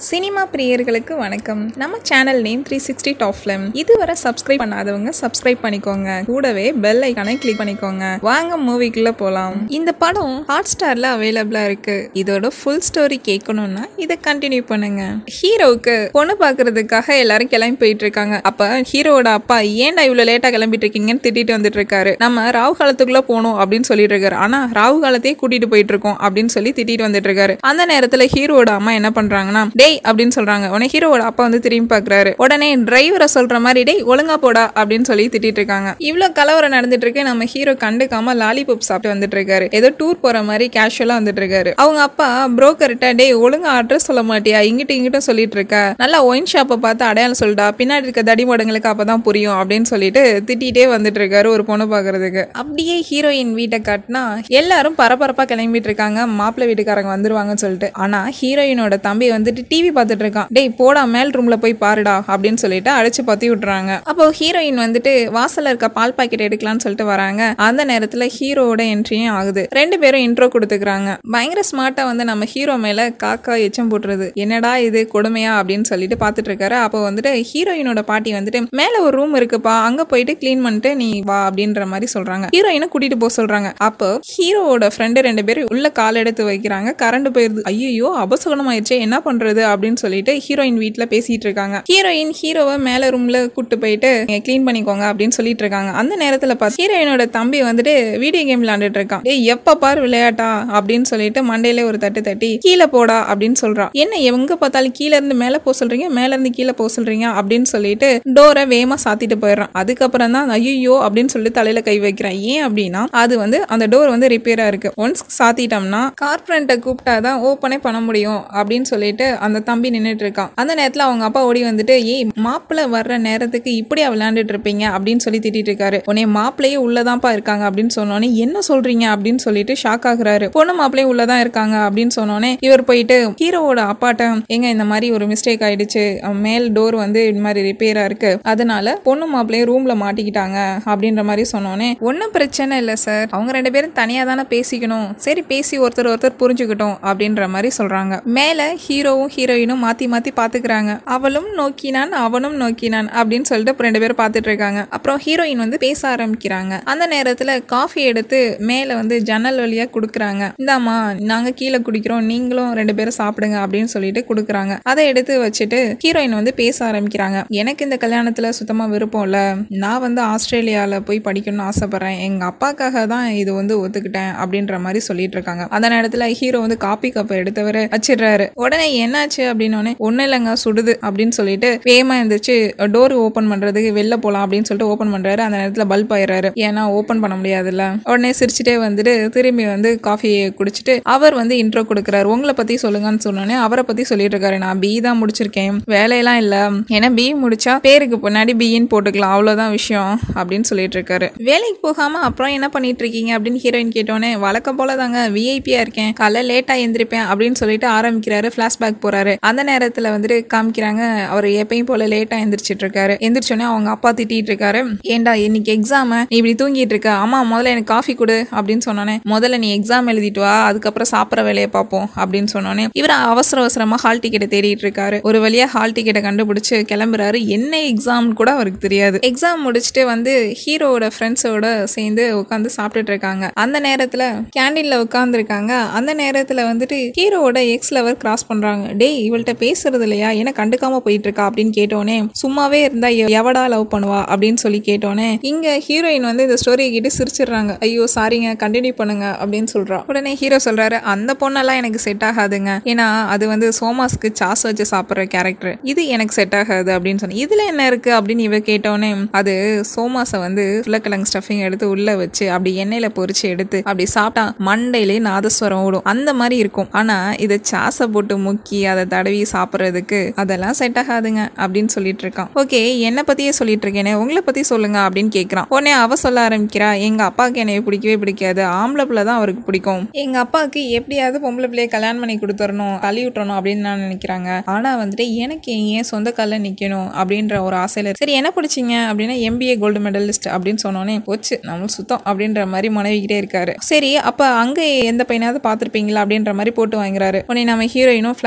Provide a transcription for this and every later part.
Cinema பிரியர்களுக்கு வணக்கம் நம்ம channel name three sixty top film இதுவரை சப்ஸ்கிரைப் பண்ணாதவங்க சப்ஸ்கிரைப் பண்ணிக்கோங்க கூடவே பெல் ஐக்கானை கிளிக் பண்ணிக்கோங்க வாங்க மூவிக்குள்ள போலாம் இந்த படம் ஹாட் ஸ்டார்ல அவைலபிளா இருக்கு இதோட ஃபுல் ஸ்டோரி கேட்கணும்னா இதை கண்டினியூ பண்ணுங்க ஹீரோவுக்கு பொண்ணு பார்க்கறதுக்காக எல்லாரும் கிளம்பி போயிட்டு இருக்காங்க அப்ப ஹீரோவோட அப்பா ஏன்டா இவ்வளவு லேட்டா கிளம்பிட்டு இருக்கீங்கன்னு திட்டிட்டு வந்துட்டு இருக்காரு நம்ம ராவு காலத்துக்குள்ள போகணும் அப்படின்னு சொல்லிட்டு இருக்காரு ஆனா ராவு காலத்தையே கூட்டிட்டு போயிட்டு இருக்கோம் அப்படின்னு சொல்லி திட்டிட்டு வந்துட்டு இருக்காரு அந்த நேரத்துல ஹீரோவோட அம்மா என்ன பண்றாங்கன்னா டேய் அப்படின்னு சொல்றாங்க உடனே ஹீரோவோட அப்பா வந்து திரும்பி பாக்குறாரு உடனே டிரைவரை சொல்ற மாதிரி டேய் ஒழுங்கா போடா அப்படின்னு சொல்லி திட்டிட்டு இருக்காங்க இவ்வளவு கலவரம் நடந்துட்டு இருக்கு நம்ம ஹீரோ கண்டுக்காம லாலிபாப் சாப்பிட்டு வந்துட்டு இருக்காரு ஏதோ டூர் போற மாதிரி கேஷுவலா வந்துட்டு இருக்காரு அவங்க அப்பா புரோக்கர்கிட்ட டேய் ஒழுங்கா அட்ரஸ் சொல்ல மாட்டியா இங்கிட்ட இங்கிட்டும் சொல்லிட்டு இருக்க நல்லா ஒயின் ஷாப்பை பார்த்து அடையாளம் சொல்லிட்டா பின்னாடி இருக்க தடிமடங்களுக்கு அப்பதான் புரியும் அப்படின்னு சொல்லிட்டு திட்டிட்டே வந்துட்டு இருக்காரு ஒரு பொண்ணு பாக்குறதுக்கு அப்படியே ஹீரோயின் வீட்டை காட்டினா எல்லாரும் பரபரப்பா கிளம்பிட்டு இருக்காங்க மாப்பிள்ளை வீட்டுக்காரங்க வந்துருவாங்கன்னு சொல்லிட்டு ஆனா ஹீரோயினோட தம்பி வந்துட்டு டிவி பார்த்துட்டு இருக்கான் டேய் போடா மேல் ரூம்ல போய் பாருடா அப்படின்னு சொல்லிட்டு அழைச்சு பத்தி விட்டுறாங்க அப்போ ஹீரோயின் வந்துட்டு வாசல்ல இருக்க பால் பாக்கெட் எடுக்கலாம்னு சொல்லிட்டு வராங்க அந்த நேரத்துல ஹீரோவோட என்ட்ரியும் ஆகுது ரெண்டு பேரும் இன்ட்ரோ கொடுத்துக்கிறாங்க பயங்கர ஸ்மார்ட்டா வந்து நம்ம ஹீரோ மேல காக்கா எச்சம் போட்டுறது என்னடா இது கொடுமையா அப்படின்னு சொல்லிட்டு பார்த்துட்டு இருக்காரு அப்போ வந்துட்டு ஹீரோயினோட பாட்டி வந்துட்டு மேல ஒரு ரூம் இருக்குப்பா அங்க போயிட்டு க்ளீன் பண்ணிட்டு நீ வா அப்படின்ற மாதிரி சொல்றாங்க ஹீரோயினை கூட்டிட்டு போக சொல்றாங்க அப்போ ஹீரோவோட ஃப்ரெண்டு ரெண்டு பேரும் உள்ள கால் எடுத்து வைக்கிறாங்க கரண்ட் போயிருது ஐயோ அபசகுணம் ஆயிடுச்சு என்ன பண்றது அப்படின்னு சொல்லிட்டு ஹீரோயின் வீட்ல பேசிட்டு இருக்காங்க ஹீரோயின் ஹீரோவை மேல ரூம்ல கூட்டு போயிட்டு க்ளீன் பண்ணிக்கோங்க அப்படின்னு சொல்லிட்டு இருக்காங்க அந்த நேரத்துல பார்த்து ஹீரோயினோட தம்பி வந்துட்டு வீடியோ கேம் விளையாண்டுட்டு இருக்கான் ஏய் எப்ப பாரு விளையாட்டா அப்படின்னு சொல்லிட்டு மண்டையில ஒரு தட்டு தட்டி கீழே போடா அப்படின்னு சொல்றான் என்ன எங்க பார்த்தாலும் கீழே இருந்து மேல போக சொல்றீங்க மேல இருந்து கீழே போக சொல்றீங்க அப்படின்னு சொல்லிட்டு டோரை வேகமா சாத்திட்டு போயிடுறான் அதுக்கப்புறம் தான் ஐயோ அப்படின்னு சொல்லிட்டு தலையில கை வைக்கிறான் ஏன் அப்படின்னா அது வந்து அந்த டோர் வந்து ரிப்பேரா இருக்கு ஒன்ஸ் சாத்திட்டோம்னா கார்பரண்ட்டை கூப்பிட்டாதான் ஓப்பனே பண்ண முடியும் அப்படின்னு சொல்லிட்டு அந்த தம்பி நின்றுட்டு இருக்கான் அந்த நேரத்துல அவங்க அப்பா ஓடி வந்துட்டு ஏய் மாப்பிள்ளை வர்ற நேரத்துக்கு இப்படியா விளையாண்டுட்டு இருப்பீங்க அப்படின்னு சொல்லி திட்டிட்டு இருக்காரு உடனே மாப்பிள்ளையே உள்ளதான்ப்பா இருக்காங்க அப்படின்னு சொன்னோன்னே என்ன சொல்றீங்க அப்படின்னு சொல்லிட்டு ஷாக் ஆகுறாரு பொண்ணு மாப்பிள்ளையும் உள்ளதான் இருக்காங்க அப்படின்னு சொன்னோன்னே இவர் போயிட்டு ஹீரோவோட அப்பாட்ட எங்க இந்த மாதிரி ஒரு மிஸ்டேக் ஆயிடுச்சு மேல் டோர் வந்து இந்த மாதிரி ரிப்பேரா இருக்கு அதனால பொண்ணு மாப்பிள்ளையும் ரூம்ல மாட்டிக்கிட்டாங்க அப்படின்ற மாதிரி சொன்னோன்னே ஒன்றும் பிரச்சனை இல்லை சார் அவங்க ரெண்டு பேரும் தனியா தானே பேசிக்கணும் சரி பேசி ஒருத்தர் ஒருத்தர் புரிஞ்சுக்கிட்டோம் அப்படின்ற மாதிரி சொல்றாங்க மேல ஹீரோவும் ஹீரோயினும் மாத்தி மாத்தி பாத்துக்கிறாங்க அவளும் நோக்கினான் அவனும் நோக்கினான் அப்படின்னு சொல்லிட்டு ரெண்டு பேரும் பார்த்துட்டு இருக்காங்க அப்புறம் ஹீரோயின் வந்து பேச ஆரம்பிக்கிறாங்க அந்த நேரத்துல காஃபி எடுத்து மேல வந்து ஜன்னல் வழியா கொடுக்குறாங்க இந்தாம்மா நாங்க கீழே குடிக்கிறோம் நீங்களும் ரெண்டு பேரும் சாப்பிடுங்க அப்படின்னு சொல்லிட்டு கொடுக்குறாங்க அதை எடுத்து வச்சுட்டு ஹீரோயின் வந்து பேச ஆரம்பிக்கிறாங்க எனக்கு இந்த கல்யாணத்துல சுத்தமா விருப்பம் இல்ல நான் வந்து ஆஸ்திரேலியால போய் படிக்கணும்னு ஆசைப்படுறேன் எங்க அப்பாக்காக தான் இது வந்து ஒத்துக்கிட்டேன் அப்படின்ற மாதிரி சொல்லிட்டு இருக்காங்க அந்த நேரத்துல ஹீரோ வந்து காப்பி கப்பை எடுத்தவர் வச்சிடுறாரு உடனே என்னாச்சு அப்படின்னு ஒன்னும் இல்லைங்க சுடுது அப்படின்னு சொல்லிட்டு வேகமா இருந்துச்சு டோர் ஓபன் பண்றதுக்கு வெளில போலாம் அப்படின்னு சொல்லிட்டு ஓபன் பண்றாரு அந்த நேரத்துல பல்ப் ஆயிடுறாரு ஏன்னா ஓபன் பண்ண முடியாதுல்ல உடனே சிரிச்சுட்டே வந்துட்டு திரும்பி வந்து காஃபியை குடிச்சிட்டு அவர் வந்து இன்ட்ரோ கொடுக்குறாரு உங்களை பத்தி சொல்லுங்கன்னு சொன்னோன்னே அவரை பத்தி சொல்லிட்டு இருக்காரு நான் பி தான் முடிச்சிருக்கேன் வேலையெல்லாம் இல்ல ஏன்னா பி முடிச்சா பேருக்கு பின்னாடி பின்னு போட்டுக்கலாம் அவ்வளவுதான் விஷயம் அப்படின்னு சொல்லிட்டு இருக்காரு வேலைக்கு போகாம அப்புறம் என்ன பண்ணிட்டு இருக்கீங்க அப்படின்னு ஹீரோயின் கேட்டோன்னே வழக்கம் போல தாங்க விஐபியா இருக்கேன் காலைல லேட்டா எந்திரிப்பேன் அப்படின்னு சொல்லிட்டு ஆரம்பிக்கிறாரு பிளாஷ்பேக் போறாரு அந்த நேரத்துல வந்துட்டு காமிக்கிறாங்க அவர் எப்பயும் போல லேட்டா எந்திரிச்சிட்டு இருக்காரு எந்திரிச்சோன்னே அவங்க அப்பா திட்டிட்டு இருக்காரு ஏண்டா இன்னைக்கு எக்ஸாம் நீ இப்படி தூங்கிட்டு இருக்க அம்மா முதல்ல எனக்கு காஃபி கொடு அப்படின்னு சொன்னோன்னே முதல்ல நீ எக்ஸாம் எழுதிட்டு வா அதுக்கப்புறம் சாப்பிட்ற வேலையை பார்ப்போம் அப்படின்னு சொன்னோன்னே இவர் அவசர அவசரமா ஹால் டிக்கெட்டை தேடிட்டு இருக்காரு ஒரு வழியா ஹால் டிக்கெட்டை கண்டுபிடிச்சு கிளம்புறாரு என்ன எக்ஸாம்னு கூட அவருக்கு தெரியாது எக்ஸாம் முடிச்சுட்டு வந்து ஹீரோவோட ஃப்ரெண்ட்ஸோட சேர்ந்து உட்காந்து சாப்பிட்டுட்டு இருக்காங்க அந்த நேரத்துல கேண்டீன்ல உட்கார்ந்து இருக்காங்க அந்த நேரத்துல வந்துட்டு ஹீரோவோட எக்ஸ் லவர் கிராஸ் பண்றாங்க டேய் இவள்கிட்ட பேசுறது இல்லையா என்ன கண்டுக்காம போயிட்டு இருக்கா அப்படின்னு கேட்டோன்னே சும்மாவே இருந்தா எ- எவடா லவ் பண்ணுவா அப்படின்னு சொல்லி கேட்டோன்னே இங்க ஹீரோயின் வந்து இந்த ஸ்டோரியை கேட்டு சிரிச்சிடுறாங்க ஐயோ சாரிங்க கண்டினியூ பண்ணுங்க அப்படின்னு சொல்றா உடனே ஹீரோ சொல்றாரு அந்த பொண்ணெல்லாம் எனக்கு செட் ஆகாதுங்க ஏன்னா அது வந்து சோமாஸ்க்கு சாஸ் வச்சு சாப்பிட்ற கேரக்டர் இது எனக்கு செட் ஆகாது அப்படின்னு சொன்னேன் இதுல என்ன இருக்கு அப்படின்னு இவ கேட்டோன்னே அது சோமாஸை வந்து உருளைக்கிழங்கு ஸ்டஃபிங் எடுத்து உள்ள வச்சு அப்படி எண்ணெயில பொரிச்சு எடுத்து அப்படி சாப்பிட்டா மண்டையிலே நாதஸ்வரம் ஓடும் அந்த மாதிரி இருக்கும் ஆனா இதை சாஸை போட்டு முக்கி அதை தடவி சாப்பிட்றதுக்கு அதெல்லாம் செட் ஆகாதுங்க அப்படின்னு சொல்லிட்டு இருக்கான் ஓகே என்னை பத்தியே சொல்லிட்டு இருக்கேனே உங்களை பத்தி சொல்லுங்க அப்படின்னு கேட்கறான் உடனே அவ சொல்ல ஆரம்பிக்கிறா எங்க அப்பாவுக்கு என்னைய பிடிக்கவே பிடிக்காது ஆம்பளை பிள்ளை தான் அவருக்கு பிடிக்கும் எங்க அப்பாவுக்கு எப்படியாவது பொம்பளை பிள்ளைய கல்யாணம் பண்ணி கொடுத்துடணும் தள்ளி விட்டுறணும் அப்படின்னு நான் நினைக்கிறாங்க ஆனா வந்துட்டு எனக்கு ஏன் சொந்த கால்ல நிக்கணும் அப்படின்ற ஒரு ஆசையில இருக்கு. சரி என்ன பிடிச்சிங்க அப்படின்னா எம்பிஏ கோல்டு மெடலிஸ்ட் அப்படின்னு சொன்னோன்னே போச்சு நம்ம சுத்தம் அப்படின்ற மாதிரி மனைவிக்கிட்டே இருக்காரு சரி அப்ப அங்க எந்த பையனாவது பார்த்துருப்பீங்களா அப்படின்ற மாதிரி போட்டு வாங்குறாரு உடனே நம்ம ஹீரோயினும் ஃபிளாஷ்பேக்கை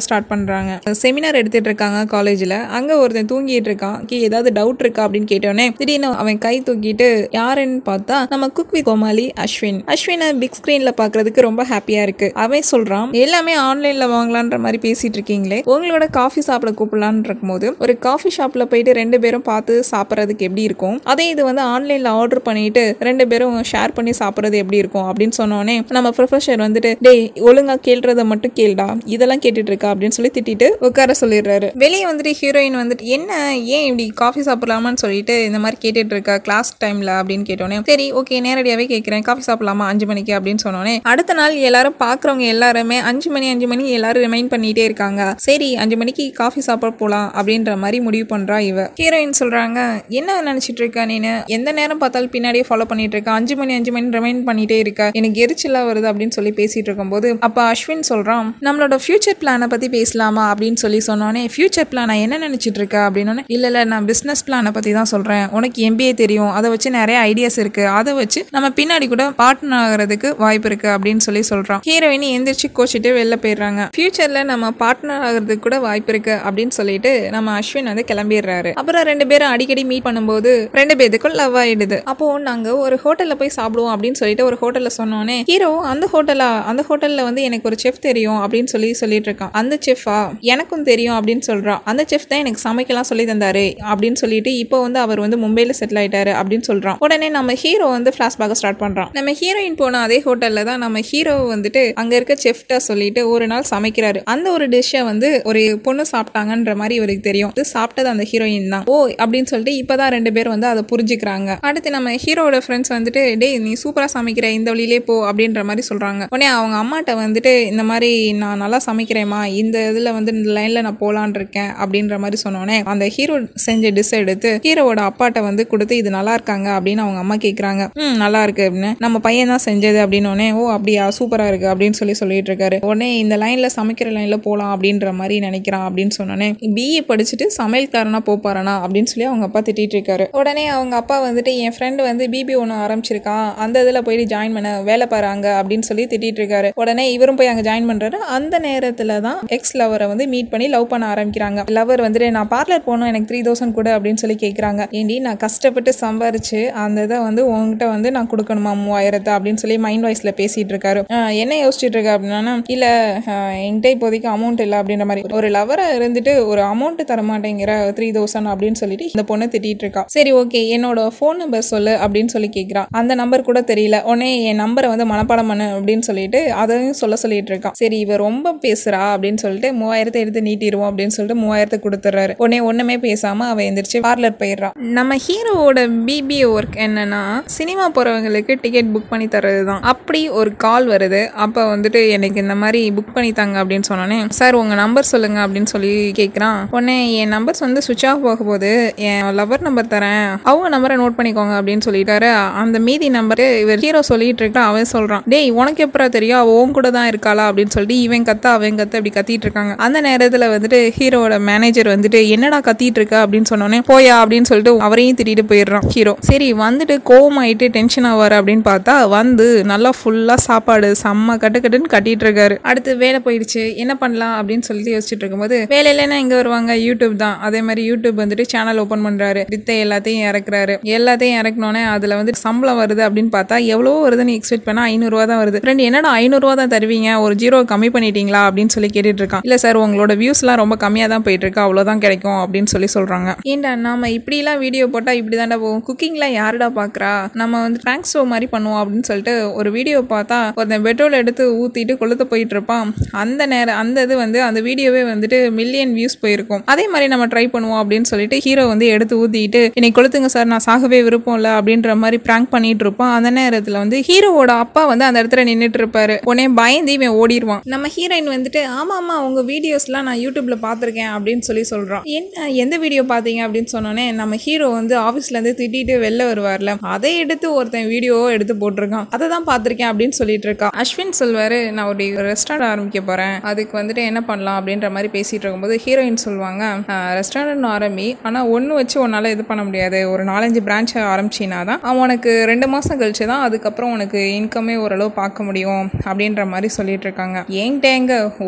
ஸ்டார்ட் பண்ணுறாங்க செமினார் எடுத்துட்டு இருக்காங்க காலேஜில் அங்கே ஒருத்தன் தூங்கிட்டு இருக்கான் கீ ஏதாவது டவுட் இருக்கா அப்படின்னு கேட்டோடனே திடீர்னு அவன் கை தூக்கிட்டு யாருன்னு பார்த்தா நம்ம குக் வித் கோமாளி அஸ்வின் அஸ்வினை பிக் ஸ்க்ரீனில் பார்க்கறதுக்கு ரொம்ப ஹாப்பியாக இருக்கு அவன் சொல்கிறான் எல்லாமே ஆன்லைனில் வாங்கலான்ற மாதிரி பேசிட்டு இருக்கீங்களே உங்களோட காஃபி சாப்பிட கூப்பிடலான்னு இருக்கும்போது ஒரு காஃபி ஷாப்பில் போயிட்டு ரெண்டு பேரும் பார்த்து சாப்பிட்றதுக்கு எப்படி இருக்கும் அதே இது வந்து ஆன்லைனில் ஆர்டர் பண்ணிட்டு ரெண்டு பேரும் ஷேர் பண்ணி சாப்பிட்றது எப்படி இருக்கும் அப்படின்னு சொன்னோடனே நம்ம ப்ரொஃபஸர் வந்துட்டு டேய் ஒழுங்கா கேள்றத மட்டும் கேளுடா இதெல்லாம் கேட்டுட்டு இருக்கா அப்படின்னு சொல்லி திட்டிட்டு உட்கார சொல்லிடுறாரு வெளியே வந்துட்டு ஹீரோயின் வந்துட்டு என்ன ஏன் இப்படி காஃபி சாப்பிடலாமான்னு சொல்லிட்டு இந்த மாதிரி கேட்டுட்டு இருக்கா கிளாஸ் டைம்ல அப்படின்னு கேட்டோன்னே சரி ஓகே நேரடியாவே கேட்குறேன் காஃபி சாப்பிடலாமா அஞ்சு மணிக்கு அப்படின்னு சொன்னோன்னே அடுத்த நாள் எல்லாரும் பார்க்குறவங்க எல்லாருமே அஞ்சு மணி அஞ்சு மணி எல்லாரும் ரிமைண்ட் பண்ணிட்டே இருக்காங்க சரி அஞ்சு மணிக்கு காஃபி சாப்பிட போகலாம் அப்படின்ற மாதிரி முடிவு பண்றா இவ ஹீரோயின் சொல்றாங்க என்ன நினைச்சிட்டு இருக்கா நீனு எந்த நேரம் பார்த்தாலும் பின்னாடியே ஃபாலோ பண்ணிட்டு இருக்கா அஞ்சு மணி அஞ்சு மணி ரிமைண்ட் பண்ணிட்டே இருக்கா எனக்கு எரிச்சலா வருது அப்படின்னு சொல்லி பேசிட்டு இருக்கும்போது அப்ப அஸ்வின் சொல்றான் நம்மளோட ஃபியூச்சர் பிளானை பத்தி பேசலாமா அப்படின்னு சொல்லி சொன்னோன்னே ஃபியூச்சர் பிளானை என்ன நினைச்சிட்டு இருக்க அப்படின்னு இல்ல இல்ல நான் பிசினஸ் பிளானை பத்தி தான் சொல்றேன் உனக்கு எம்பிஏ தெரியும் அதை வச்சு நிறைய ஐடியாஸ் இருக்கு அதை வச்சு நம்ம பின்னாடி கூட பார்ட்னர் ஆகிறதுக்கு வாய்ப்பு இருக்கு அப்படின்னு சொல்லி சொல்றான் ஹீரோயினி எந்திரிச்சு கோச்சிட்டு வெளில போயிடுறாங்க ஃபியூச்சர்ல நம்ம பார்ட்னர் ஆகிறதுக்கு கூட வாய்ப்பு இருக்கு அப்படின்னு சொல்லிட்டு நம்ம அஸ்வின் வந்து கிளம்பிடுறாரு அப்புறம் ரெண்டு பேரும் அடிக்கடி மீட் பண்ணும்போது ரெண்டு பேத்துக்கும் லவ் ஆயிடுது அப்போ நாங்க ஒரு ஹோட்டல்ல போய் சாப்பிடுவோம் அப்படின்னு சொல்லிட்டு ஒரு ஹோட்டல்ல சொன்னோன்னே ஹீரோ அந்த ஹோட்டலா அந்த ஹோட்டல்ல வந்து எனக்கு ஒரு செஃப் தெரியும் அப்படின்னு சொல்லி சொல்லிட்டு இருக்கான் அந்த செஃபா எனக்கும் தெரியும் அப்படின்னு சொல்றான் அந்த செஃப் தான் எனக்கு சமைக்கலாம் சொல்லி தந்தாரு அப்படின்னு சொல்லிட்டு இப்போ வந்து அவர் வந்து மும்பைல செட்டில் ஆயிட்டாரு அப்படின்னு சொல்றான் உடனே நம்ம ஹீரோ வந்து ஃபிளாஷ்பேக் ஸ்டார்ட் பண்றான் நம்ம ஹீரோயின் போன அதே ஹோட்டல்ல தான் நம்ம ஹீரோ வந்துட்டு அங்க இருக்க செஃப்ட சொல்லிட்டு ஒரு நாள் சமைக்கிறாரு அந்த ஒரு டிஷ்ஷை வந்து ஒரு பொண்ணு சாப்பிட்டாங்கன்ற மாதிரி இவருக்கு தெரியும் இது சாப்பிட்டது அந்த ஹீரோயின் தான் ஓ அப்படின்னு சொல்லிட்டு இப்பதான் ரெண்டு பேரும் வந்து அதை புரிஞ்சுக்கிறாங்க அடுத்து நம்ம ஹீரோட ஃப்ரெண்ட்ஸ் வந்துட்டு டேய் நீ சூப்பரா சமைக்கிற இந்த வழியிலே போ அப்படின்ற மாதிரி சொல்றாங்க உடனே அவங்க அம்மாட்ட வந்துட்டு இந்த மாதிரி நான் நல்லா சமைக்கிறேம்மா இந்த இதுல வந்து இந்த லைன்ல நான் போலான் இருக்கேன் அப்படின்ற மாதிரி சொன்னோடனே அந்த ஹீரோ செஞ்ச டிஷ் எடுத்து ஹீரோவோட அப்பாட்ட வந்து கொடுத்து இது நல்லா இருக்காங்க அப்படின்னு அவங்க அம்மா கேக்குறாங்க ம் நல்லா இருக்கு அப்படின்னு நம்ம பையன் தான் செஞ்சது அப்படின்னு ஓ அப்படியா சூப்பரா இருக்கு அப்படின்னு சொல்லி சொல்லிட்டு இருக்காரு உடனே இந்த லைன்ல சமைக்கிற லைன்ல போலாம் அப்படின்ற மாதிரி நினைக்கிறான் அப்படின்னு சொன்னோடனே பிஇ படிச்சுட்டு சமையல்காரனா போப்பாரனா அப்படின்னு சொல்லி அவங்க அப்பா திட்டிட்டு இருக்காரு உடனே அவங்க அப்பா வந்துட்டு என் ஃப்ரெண்டு வந்து பிபி ஒன்று ஆரம்பிச்சிருக்கான் அந்த இதில் போயிட்டு ஜாயின் பண்ண வேலை பாருங்க அப்படின்னு சொல்லி திட்டிட்டு இருக்காரு உடனே இவரும் போய் அங்கே ஜாயின் பண்றாரு அந்த நேரத்தில் தான் எக்ஸ் லவரை வந்து மீட் பண்ணி லவ் பண்ண ஆரம்பிக்கிறாங்க லவர் வந்துட்டு நான் பார்லர் போகணும் எனக்கு த்ரீ தௌசண்ட் கூட அப்படின்னு சொல்லி கேட்குறாங்க ஏண்டி நான் கஷ்டப்பட்டு சம்பாரிச்சு அந்த இதை வந்து உங்ககிட்ட வந்து நான் கொடுக்கணுமா மூவாயிரத்தை அப்படின்னு சொல்லி மைண்ட் வாய்ஸில் பேசிட்டு இருக்காரு ஆஹ் என்ன யோசிச்சுட்டு இருக்க அப்படின்னா இல்லை என்கிட்ட இப்போதைக்கு அமௌண்ட் இல்லை அப்படின்ற மாதிரி ஒரு லவராக இருந்துட்டு ஒரு அமௌண்ட் தர மாட்டேங்கிற த்ரீ தௌசண்ட் அப்படின்னு சொல்லிட்டு இந்த பொண்ணு திட்டிட்டு இருக்கா சரி ஓகே என்னோட ஃபோன் நம்பர் சொல்லு அப்படின்னு சொல்லி கேட்குறான் அந்த நம்பர் கூட தெரியல உடனே என் நம்பரை வந்து மனப்பாடம் பண்ணு அப்படின்னு சொல்லிட்டு அதையும் சொல்ல சொல்லிட்டு இருக்கான் சரி இவ ரொம்ப பேசுறா அப்படின்னு சொல்லிட்டு மூவாயிரத்தை எடுத்து நீட்டிடுவோம் அப்படின்னு சொல்லிட்டு மூவாயிரத்தை கொடுத்துட்றாரு உடனே ஒண்ணுமே பேசாம அவ எந்திரிச்சு பார்லர் போயிடுறான் நம்ம ஹீரோவோட பிபிஏ ஒர்க் என்னன்னா சினிமா போறவங்களுக்கு டிக்கெட் புக் பண்ணி தர்றது தான் அப்படி ஒரு கால் வருது அப்போ வந்துட்டு எனக்கு இந்த மாதிரி புக் பண்ணி தாங்க அப்படின்னு சொன்னோன்னே சார் உங்க நம்பர் சொல்லுங்க அப்படின்னு சொல்லி கேட்குறான் உடனே என் நம்பர்ஸ் வந்து சுவிச் ஆஃப் ஆக போகுது என் லவர் நம்பர் தரேன் அவங்க நம்பரை நோட் பண்ணிக்கோங்க அப்படின்னு சொல்லிட்டாரு அந்த மீதி நம்பரு இவர் ஹீரோ சொல்லிட்டு இருக்கா அவன் சொல்றான் டேய் உனக்கு எப்பரா தெரியும் அவ உன் கூட தான் இருக்காளா அப்படின்னு சொல்லிட்டு இவன் கத்த அவன் கத்த அப்படி கத்திட்டு இருக்காங்க அந்த நேரத்துல வந்துட்டு ஹீரோவோட மேனேஜர் வந்துட்டு என்னடா கத்திட்டு இருக்க அப்படின்னு சொன்னோன்னே போயா அப்படின்னு சொல்லிட்டு அவரையும் திட்டிட்டு போயிடுறான் ஹீரோ சரி வந்துட்டு கோவமாயிட்டு டென்ஷன் ஆவார் அப்படின்னு பார்த்தா வந்து நல்லா ஃபுல்லா சாப்பாடு செம்ம கட்டு கட்டுன்னு கட்டிட்டு இருக்காரு அடுத்து வேலை போயிடுச்சு என்ன பண்ணலாம் அப்படின்னு சொல்லிட்டு யோசிச்சுட்டு இருக்கும்போது வேலையிலன்னா எங்க வருவாங்க யூடியூப் தான் அதே மாதிரி யூடியூப் வந்துட்டு சேனல் ஓபன் பண்றாரு வித்தை எல்லாத்தையும் இறக்குறாரு எல்லாத்தையும் இறக்குனோடனே அதுல வந்து சம்பளம் வருது அப்படின்னு பார்த்தா எவ்வளவோ வருதுன்னு எக்ஸ்பெக்ட் பண்ணா ஐநூறுரூவா தான் வருது ஃப்ரெண்ட் என்னடா ஐநூறுரூவா தான் தருவீங்க ஒரு ஜீரோ கம்மி பண்ணிட்டீங்களா அப்படின்னு சொல்லி கேட்டுட்டு இருக்கான் இல்ல சார் உங்களோட வியூஸ்லாம் ரொம்ப கம்மியா தான் போயிட்டு இருக்கு அவ்வளவுதான் கிடைக்கும் அப்படின்னு சொல்லி சொல்றாங்க ஏன்டா நாம இப்படிலாம் வீடியோ போட்டா இப்படி தாண்டா போகும் குக்கிங்லாம் யாருடா பாக்குறா நம்ம வந்து பிராங்க் ஷோ மாதிரி பண்ணுவோம் அப்படின்னு சொல்லிட்டு ஒரு வீடியோ பார்த்தா ஒருத்தன் பெட்ரோல் எடுத்து ஊத்திட்டு கொளுத்த போயிட்டு இருப்பான் அந்த நேரம் அந்த இது வந்து அந்த வீடியோவே வந்துட்டு மில்லியன் வியூஸ் போயிருக்கும் அதே மாதிரி நம்ம ட்ரை பண்ணுவோம் அப்படின்னு சொல்லிட்டு ஹீரோ வந்து எடுத்து ஊத்திட்டு இன்னைக்கு கொளுத்துங்க சார் நான் சாகவே விருப்பம் இல்லை அப்படின்ற மாதிரி பிராங்க் பண்ணிட்டு இருப்பான் அந்த நேரத்துல வந்து ஹீரோவோட அப்பா வந்து அந்த இடத்துல நின்றுட்டு இருப்பாரு உடனே பயந்து இவன் ஓடிடுவான் நம்ம ஹீரோயின் வந்துட்டு ஆமா ஆமா உங்க வீடியோஸ்லாம் நான் யூடியூப்ல பார்த்திருக்கேன் அப்படின்னு சொல்லி சொல்றான் என்ன எந்த வீடியோ பார்த்தீங்க அப்படின்னு சொன்னோன்னே நம்ம ஹீரோ வந்து ஆஃபீஸ்ல இருந்து திட்டிட்டு வெளில வருவார்ல அதை எடுத்து ஒருத்தன் வீடியோ எடுத்து போட்டிருக்கான் அதை தான் பார்த்திருக்கேன் அப்படின்னு சொல்லிட்டு இருக்கா அஸ்வின் சொல்வாரு நான் ஒரு ரெஸ்டாரண்ட் ஆரம்பிக்க போறேன் அதுக்கு வந்துட்டு என்ன பண்ணலாம் அப்படின்ற மாதிரி பேசிட்டு இருக்கும்போது ஹீரோயின் சொல்லுவாங்க ரெஸ்டாரண்ட் ஆரம்பி ஆனா ஒன்று வச்சு உன்னால இது பண்ண முடியாது ஒரு நாலஞ்சு பிரான்ச் ஆரம்பிச்சினா தான் அவன் உனக்கு ரெண்டு மாசம் கழிச்சு தான் அதுக்கப்புறம் உனக்கு இன்கமே ஓரளவு பார்க்க முடியும் அப்படின்ற மாதிரி சொல்லிட்டு இருக்காங்க என்கிட்ட எங்க ஒன்று ஆரம்பி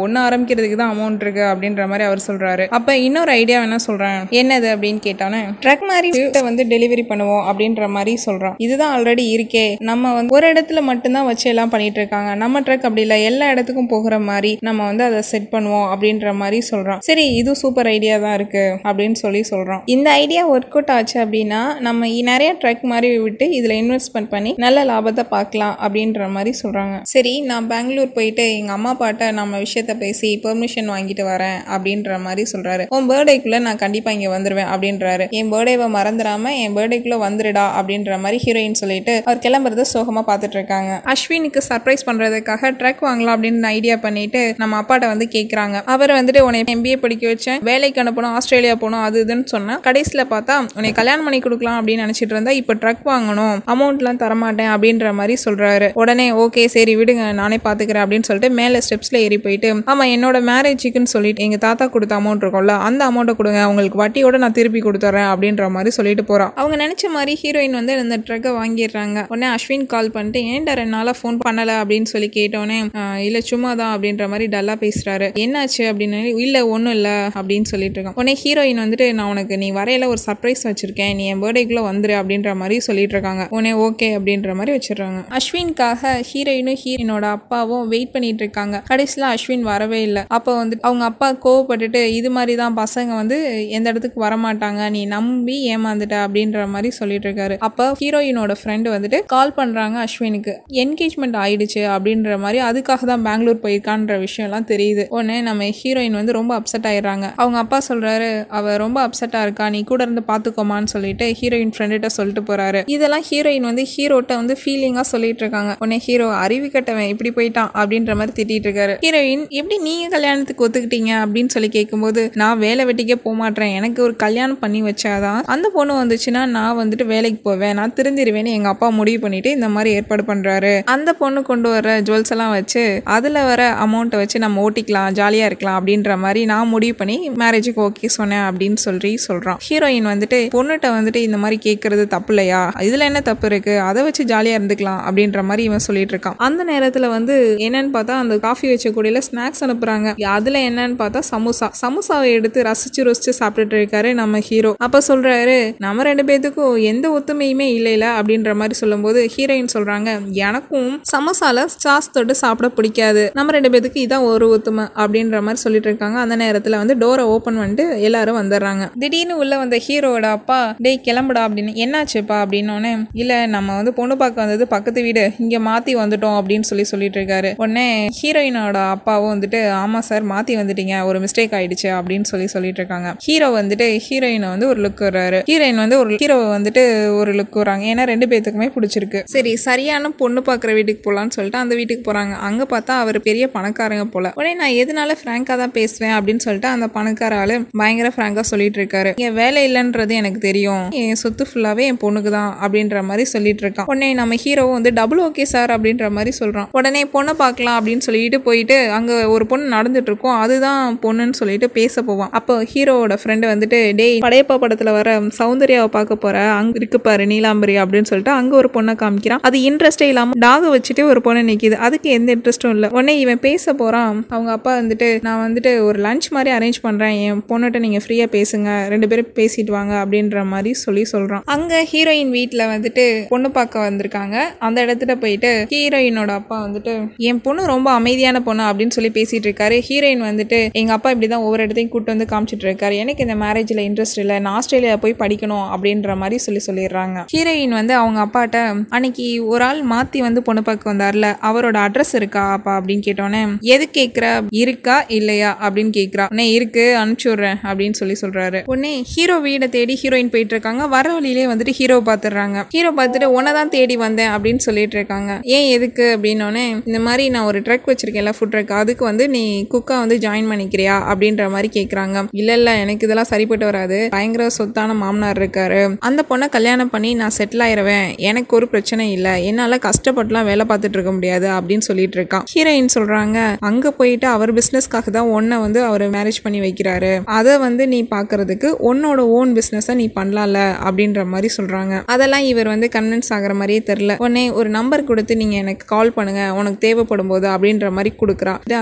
ஆரம்பிக்கிறதுக்கு தான் அமௌண்ட் இருக்கு அப்படின்ற மாதிரி அவர் சொல்றாரு அப்ப இன்னொரு ஐடியா என்ன சொல்றேன் என்னது அப்படின்னு கேட்டானே ட்ரக் மாதிரி food அ வந்து டெலிவரி பண்ணுவோம் அப்படின்ற மாதிரி சொல்றான் இதுதான் ஆல்ரெடி இருக்கே நம்ம வந்து ஒரு இடத்துல மட்டும்தான் வச்சு எல்லாம் பண்ணிட்டு இருக்காங்க நம்ம ட்ரக் அப்படி இல்லை எல்லா இடத்துக்கும் போகிற மாதிரி நம்ம வந்து அதை செட் பண்ணுவோம் அப்படின்ற மாதிரி சொல்றான் சரி இது சூப்பர் ஐடியா தான் இருக்கு அப்படின்னு சொல்லி சொல்றான் இந்த ஐடியா ஒர்க் அவுட் ஆச்சு அப்படின்னா நம்ம இ- நிறைய ட்ரக் மாதிரி விட்டு இதுல இன்வெஸ்ட்மெண்ட் பண்ணி நல்ல லாபத்தை பார்க்கலாம் அப்படின்ற மாதிரி சொல்றாங்க சரி நான் பெங்களூர் போயிட்டு எங்க அம்மா அப்பாட்ட நம்ம விஷயத்த பேசி பெர்மிஷன் வாங்கிட்டு வரேன் அப்படின்ற மாதிரி சொல்றாரு உன் பர்த்டேக்குள்ள நான் கண்டிப்பா இங்க வந்துருவேன் அப்படின்றாரு என் பர்த்டேவை மறந்துடாம என் பர்த்டேக்குள்ள வந்துடுடா அப்படின்ற மாதிரி ஹீரோயின் சொல்லிட்டு அவர் கிளம்புறத சோகமா பார்த்துட்டு இருக்காங்க அஸ்வினுக்கு சர்ப்ரைஸ் பண்றதுக்காக ட்ரக் வாங்கலாம் அப்படின்னு ஐடியா பண்ணிட்டு நம்ம அப்பாட்ட வந்து கேக்குறாங்க அவர் வந்துட்டு உன்னை எம்பிஏ படிக்க வச்சேன் வேலைக்கு அனுப்பணும் ஆஸ்திரேலியா போகணும் அது இதுன்னு சொன்னா கடைசியில பார்த்தா உன்னை கல்யாணம் பண்ணி கொடுக்கலாம் அப்படின்னு நினைச்சிட்டு இருந்தா இப்போ ட்ரக் வாங்கணும் அமௌண்ட்லாம் தரமாட்டேன் அப்படின்ற மாதிரி சொல்றாரு உடனே ஓகே சரி விடுங்க நானே பாத்துக்கிறேன் அப்படின்னு சொல்லிட்டு மேல ஸ்டெப்ஸ்ல ஏறி போயிட்டு ஆமா என்னோட மேரேஜுக்குன்னு சொல்லிட்டு எங்க தாத்தா கொடுத்த அமௌண்ட் இருக்கும்ல அந்த அமௌண்ட்டை கொடுங்க உங்களுக்கு வட்டியோட நான் திருப்பி கொடுத்துறேன் அப்படின்ற மாதிரி சொல்லிட்டு போறான் அவங்க நினைச்ச மாதிரி ஹீரோயின் வந்து இந்த ட்ரக்கை வாங்கிடுறாங்க உடனே அஸ்வின் கால் பண்ணிட்டு ஏன்டா ரெண்டு நாளா ஃபோன் பண்ணல அப்படின்னு சொல்லி கேட்டோன்னே "ஆஹ், இல்ல சும்மா தான் அப்படின்ற மாதிரி டல்லா பேசுறாரு என்னாச்சு அப்படின்னு இல்ல ஒண்ணும் இல்ல அப்படின்னு சொல்லிட்டு இருக்கான் உடனே ஹீரோயின் வந்துட்டு நான் உனக்கு நீ வரையில ஒரு சர்ப்ரைஸ் வச்சிருக்கேன் நீ என் பர்த்டேக்குள்ள வந்துரு அப்படின்ற மாதிரி சொல்லிட்டு இருக்காங்க உடனே ஓகே அப்படின்ற மாதிரி வச்சிடுறாங்க அஸ்வின்காக ஹீரோயினும் ஹீரோயினோட அப்பாவும் வெயிட் பண்ணிட்டு இருக்காங்க கடைசியில அஸ்வின் வரவே இல்லை அப்போ வந்து அவங்க அப்பா கோவப்பட்டுட்டு இது மாதிரி தான் பசங்க வந்து எந்த இடத்துக்கு வரமாட்டாங்க நீ நம்பி ஏமாந்துட்ட அப்படின்ற மாதிரி சொல்லிட்டு இருக்காரு அப்போ ஹீரோயினோட ஃப்ரெண்டு வந்துட்டு கால் பண்றாங்க அஸ்வினுக்கு என்கேஜ்மெண்ட் ஆயிடுச்சு அப்படின்ற மாதிரி அதுக்காக தான் பெங்களூர் போயிருக்கான்ற விஷயம்லாம் தெரியுது உடனே நம்ம ஹீரோயின் வந்து ரொம்ப அப்செட் ஆயிடுறாங்க அவங்க அப்பா சொல்றாரு அவ ரொம்ப அப்செட்டா இருக்கா நீ கூட இருந்து பாத்துக்கோமான்னு சொல்லிட்டு ஹீரோயின் ஃப்ரெண்டுகிட்ட சொல்லிட்டு போறாரு இதெல்லாம் ஹீரோயின் வந்து ஹீரோட்ட வந்து ஃபீலிங்கா சொல்லிட்டு இருக்காங்க உடனே ஹீரோ அறிவு கட்டவன் இப்படி போயிட்டான் அப்படின்ற மாதிரி திட்டிட்டு இருக்காரு ஹீரோயின் எப்படி நீங்க கல்யாணத்துக்கு ஒத்துக்கிட்டீங்க அப்படின்னு சொல்லி கேட்கும்போது நான் வேலை வெட்டிக்கே போக மாட்டேன் எனக்கு ஒரு கல்யாணம் பண்ணி வச்சாதான் அந்த பொண்ணு வந்துச்சுன்னா நான் வந்துட்டு வேலைக்கு போவேன் நான் திருந்திருவேன்னு எங்க அப்பா முடிவு பண்ணிட்டு இந்த மாதிரி ஏற்பாடு பண்றாரு அந்த பொண்ணு கொண்டு வர ஜுவல்ஸ் எல்லாம் வச்சு அதுல வர அமௌண்ட்டை வச்சு நம்ம ஓட்டிக்கலாம் ஜாலியா இருக்கலாம் அப்படின்ற மாதிரி நான் முடிவு பண்ணி மேரேஜுக்கு ஓகே சொன்னேன் அப்படின்னு சொல்லி சொல்றான் ஹீரோயின் வந்துட்டு பொண்ணுகிட்ட வந்துட்டு இந்த மாதிரி கேட்கறது தப்பு இல்லையா இதுல என்ன தப்பு இருக்கு அதை வச்சு ஜாலியா இருந்துக்கலாம் அப்படின்ற மாதிரி இவன் சொல்லிட்டு இருக்கான் அந்த நேரத்துல வந்து என்னன்னு பார்த்தா அந்த காஃபி வச்ச கூடையில ஸ்நாக்ஸ் அனுப்புறாங்க அதுல என்னன்னு பார்த்தா சமோசா சமோசாவை எடுத்து ரசிச்சு ருசிச்சு சாப்பிட்டுட்டு இருக்காரு நம்ம ஹீரோ அப்ப சொல்றாரு நம்ம ரெண்டு பேத்துக்கும் எந்த ஒத்துமையுமே இல்லைல அப்படின்ற மாதிரி சொல்லும்போது ஹீரோயின் சொல்றாங்க எனக்கும் சமோசால சாஸ் தொட்டு சாப்பிட பிடிக்காது நம்ம ரெண்டு பேத்துக்கு இதான் ஒரு ஒத்துமை அப்படின்ற மாதிரி சொல்லிட்டு இருக்காங்க அந்த நேரத்துல வந்து டோரை ஓபன் பண்ணிட்டு எல்லாரும் வந்துடுறாங்க திடீர்னு உள்ள வந்த ஹீரோவோட அப்பா டேய் கிளம்புடா அப்படின்னு என்னாச்சுப்பா அப்படின்னோடனே இல்ல நம்ம வந்து பொண்ணு பார்க்க வந்தது பக்கத்து வீடு இங்க மாத்தி வந்துட்டோம் அப்படின்னு சொல்லி சொல்லிட்டு இருக்காரு உடனே ஹீரோயினோட அப்பாவும் வந்துட்டு ஆமா சார் மாத்தி வந்துட்டீங்க ஒரு மிஸ்டேக் ஆயிடுச்சு அப்படின்னு சொல்லி சொல்லிட்டு இருக்காங்க ஹீரோ வந்துட்டு ஹீரோயினை வந்து ஒரு லுக் வர்றாரு ஹீரோயின் வந்து ஒரு ஹீரோவை வந்துட்டு ஒரு லுக் வராங்க ஏன்னா ரெண்டு பேத்துக்குமே பிடிச்சிருக்கு சரி சரியான பொண்ணு பார்க்குற வீட்டுக்கு போகலான்னு சொல்லிட்டு அந்த வீட்டுக்கு போறாங்க அங்க பார்த்தா அவர் பெரிய பணக்காரங்க போல உடனே நான் எதனால ஃப்ராங்கா தான் பேசுவேன் அப்படின்னு சொல்லிட்டு அந்த பணக்கார ஆளு பயங்கர ஃப்ராங்கா சொல்லிட்டு இருக்காரு என் வேலை இல்லைன்றது எனக்கு தெரியும் என் சொத்து ஃபுல்லாவே என் பொண்ணுக்கு தான் அப்படின்ற மாதிரி சொல்லிட்டு இருக்கான் உடனே நம்ம ஹீரோவும் வந்து டபுள் ஓகே சார் அப்படின்ற மாதிரி சொல்றான் உடனே பொண்ணை பார்க்கலாம் அப்படின்னு சொல்லிட்டு போயிட்டு அங்க ஒரு பொண்ணு நடந்துட்டு இருக்கும் அதுதான் பொண்ணுன்னு சொல்லிட்டு பேச போவான் அப்போ ஹீரோவோட ஃப்ரெண்டு வந்துட்டு டேய் படையப்பா படத்துல வர சௌந்தர்யாவை பார்க்க போற அங்க இருக்கு பாரு நீலாம்பரி அப்படின்னு சொல்லிட்டு அங்க ஒரு பொண்ணை காமிக்கிறான் அது இன்ட்ரெஸ்டே இல்லாம டாக வச்சுட்டு ஒரு பொண்ணு நிக்குது அதுக்கு எந்த இன்ட்ரெஸ்டும் இல்லை உடனே இவன் பேச போறான் அவங்க அப்பா வந்துட்டு நான் வந்துட்டு ஒரு லஞ்ச் மாதிரி அரேஞ்ச் பண்றேன் என் பொண்ணுகிட்ட நீங்க ஃப்ரீயா பேசுங்க ரெண்டு பேரும் பேசிட்டு வாங்க அப்படின்ற மாதிரி சொல்லி சொல்றான் அங்க ஹீரோயின் வீட்ல வந்துட்டு பொண்ணு பார்க்க வந்திருக்காங்க அந்த இடத்துல போயிட்டு ஹீரோயினோட அப்பா வந்துட்டு என் பொண்ணு ரொம்ப அமைதியான பொண்ணு அப்படின்னு சொல்லி பேசிட்டு இருக்காரு ஹீரோயின் வந்துட்டு எங்க அப்பா இப்படிதான் ஒவ்வொரு இடத்தையும் கூட்டு வந்து காமிச்சிட்டு இருக்காரு எனக்கு இந்த மேரேஜ்ல இன்ட்ரெஸ்ட் இல்லை நான் ஆஸ்திரேலியா போய் படிக்கணும் அப்படின்ற மாதிரி சொல்லி சொல்லிடுறாங்க ஹீரோயின் வந்து அவங்க அப்பாட்ட அன்னைக்கு ஒரு ஆள் மாத்தி வந்து பொண்ணு பார்க்க வந்தார்ல அவரோட அட்ரஸ் இருக்கா அப்பா அப்படின்னு கேட்டோன்னே எது கேக்குற இருக்கா இல்லையா அப்படின்னு கேக்குறா உடனே இருக்கு அனுப்பிச்சு விடுறேன் அப்படின்னு சொல்லி சொல்றாரு உடனே ஹீரோ வீடை தேடி ஹீரோயின் போயிட்டு இருக்காங்க வர வழியிலே வந்துட்டு ஹீரோ பாத்துடுறாங்க ஹீரோ பார்த்துட்டு உன்னை தான் தேடி வந்தேன் அப்படின்னு சொல்லிட்டு இருக்காங்க ஏன் எதுக்கு அப்படின்னோடனே இந்த மாதிரி நான் ஒரு ட்ரக் வச்சிருக்கேன்ல ஃபுட் ட்ரக் அதுக்கு வந்து நீ குக்கா வந்து ஜாயின் பண்ணிக்கிறியா அப்படின்ற மாதிரி கேக்குறாங்க இல்ல இல்ல எனக்கு இதெல்லாம் சரிப்பட்டு வராது பயங்கர சொத்தான மாமனார் இருக்காரு அந்த பொண்ணை கல்யாணம் பண்ணி நான் செட்டில் ஆயிருவேன் எனக்கு ஒரு பிரச்சனை இல்லை என்னால கஷ்டப்பட்டுலாம் வேலை பார்த்துட்டு இருக்க முடியாது அப்படின்னு சொல்லிட்டு இருக்கான் ஹீரோயின் சொல்றாங்க அங்க போயிட்டு அவர் பிசினஸ்க்காக தான் உன்னை வந்து அவர் மேரேஜ் பண்ணி வைக்கிறாரு அதை வந்து நீ பாக்குறதுக்கு உன்னோட ஓன் பிசினஸை நீ பண்ணலாம்ல அப்படின்ற மாதிரி சொல்றாங்க அதெல்லாம் இவர் வந்து கன்வின்ஸ் ஆகுற மாதிரியே தெரியல உடனே ஒரு நம்பர் கொடுத்து நீங்க எனக்கு கால் பண்ணுங்க உனக்கு தேவைப்படும் போது அப்படின்ற மாதிரி கொடுக்குறா அந்த பேப்பர்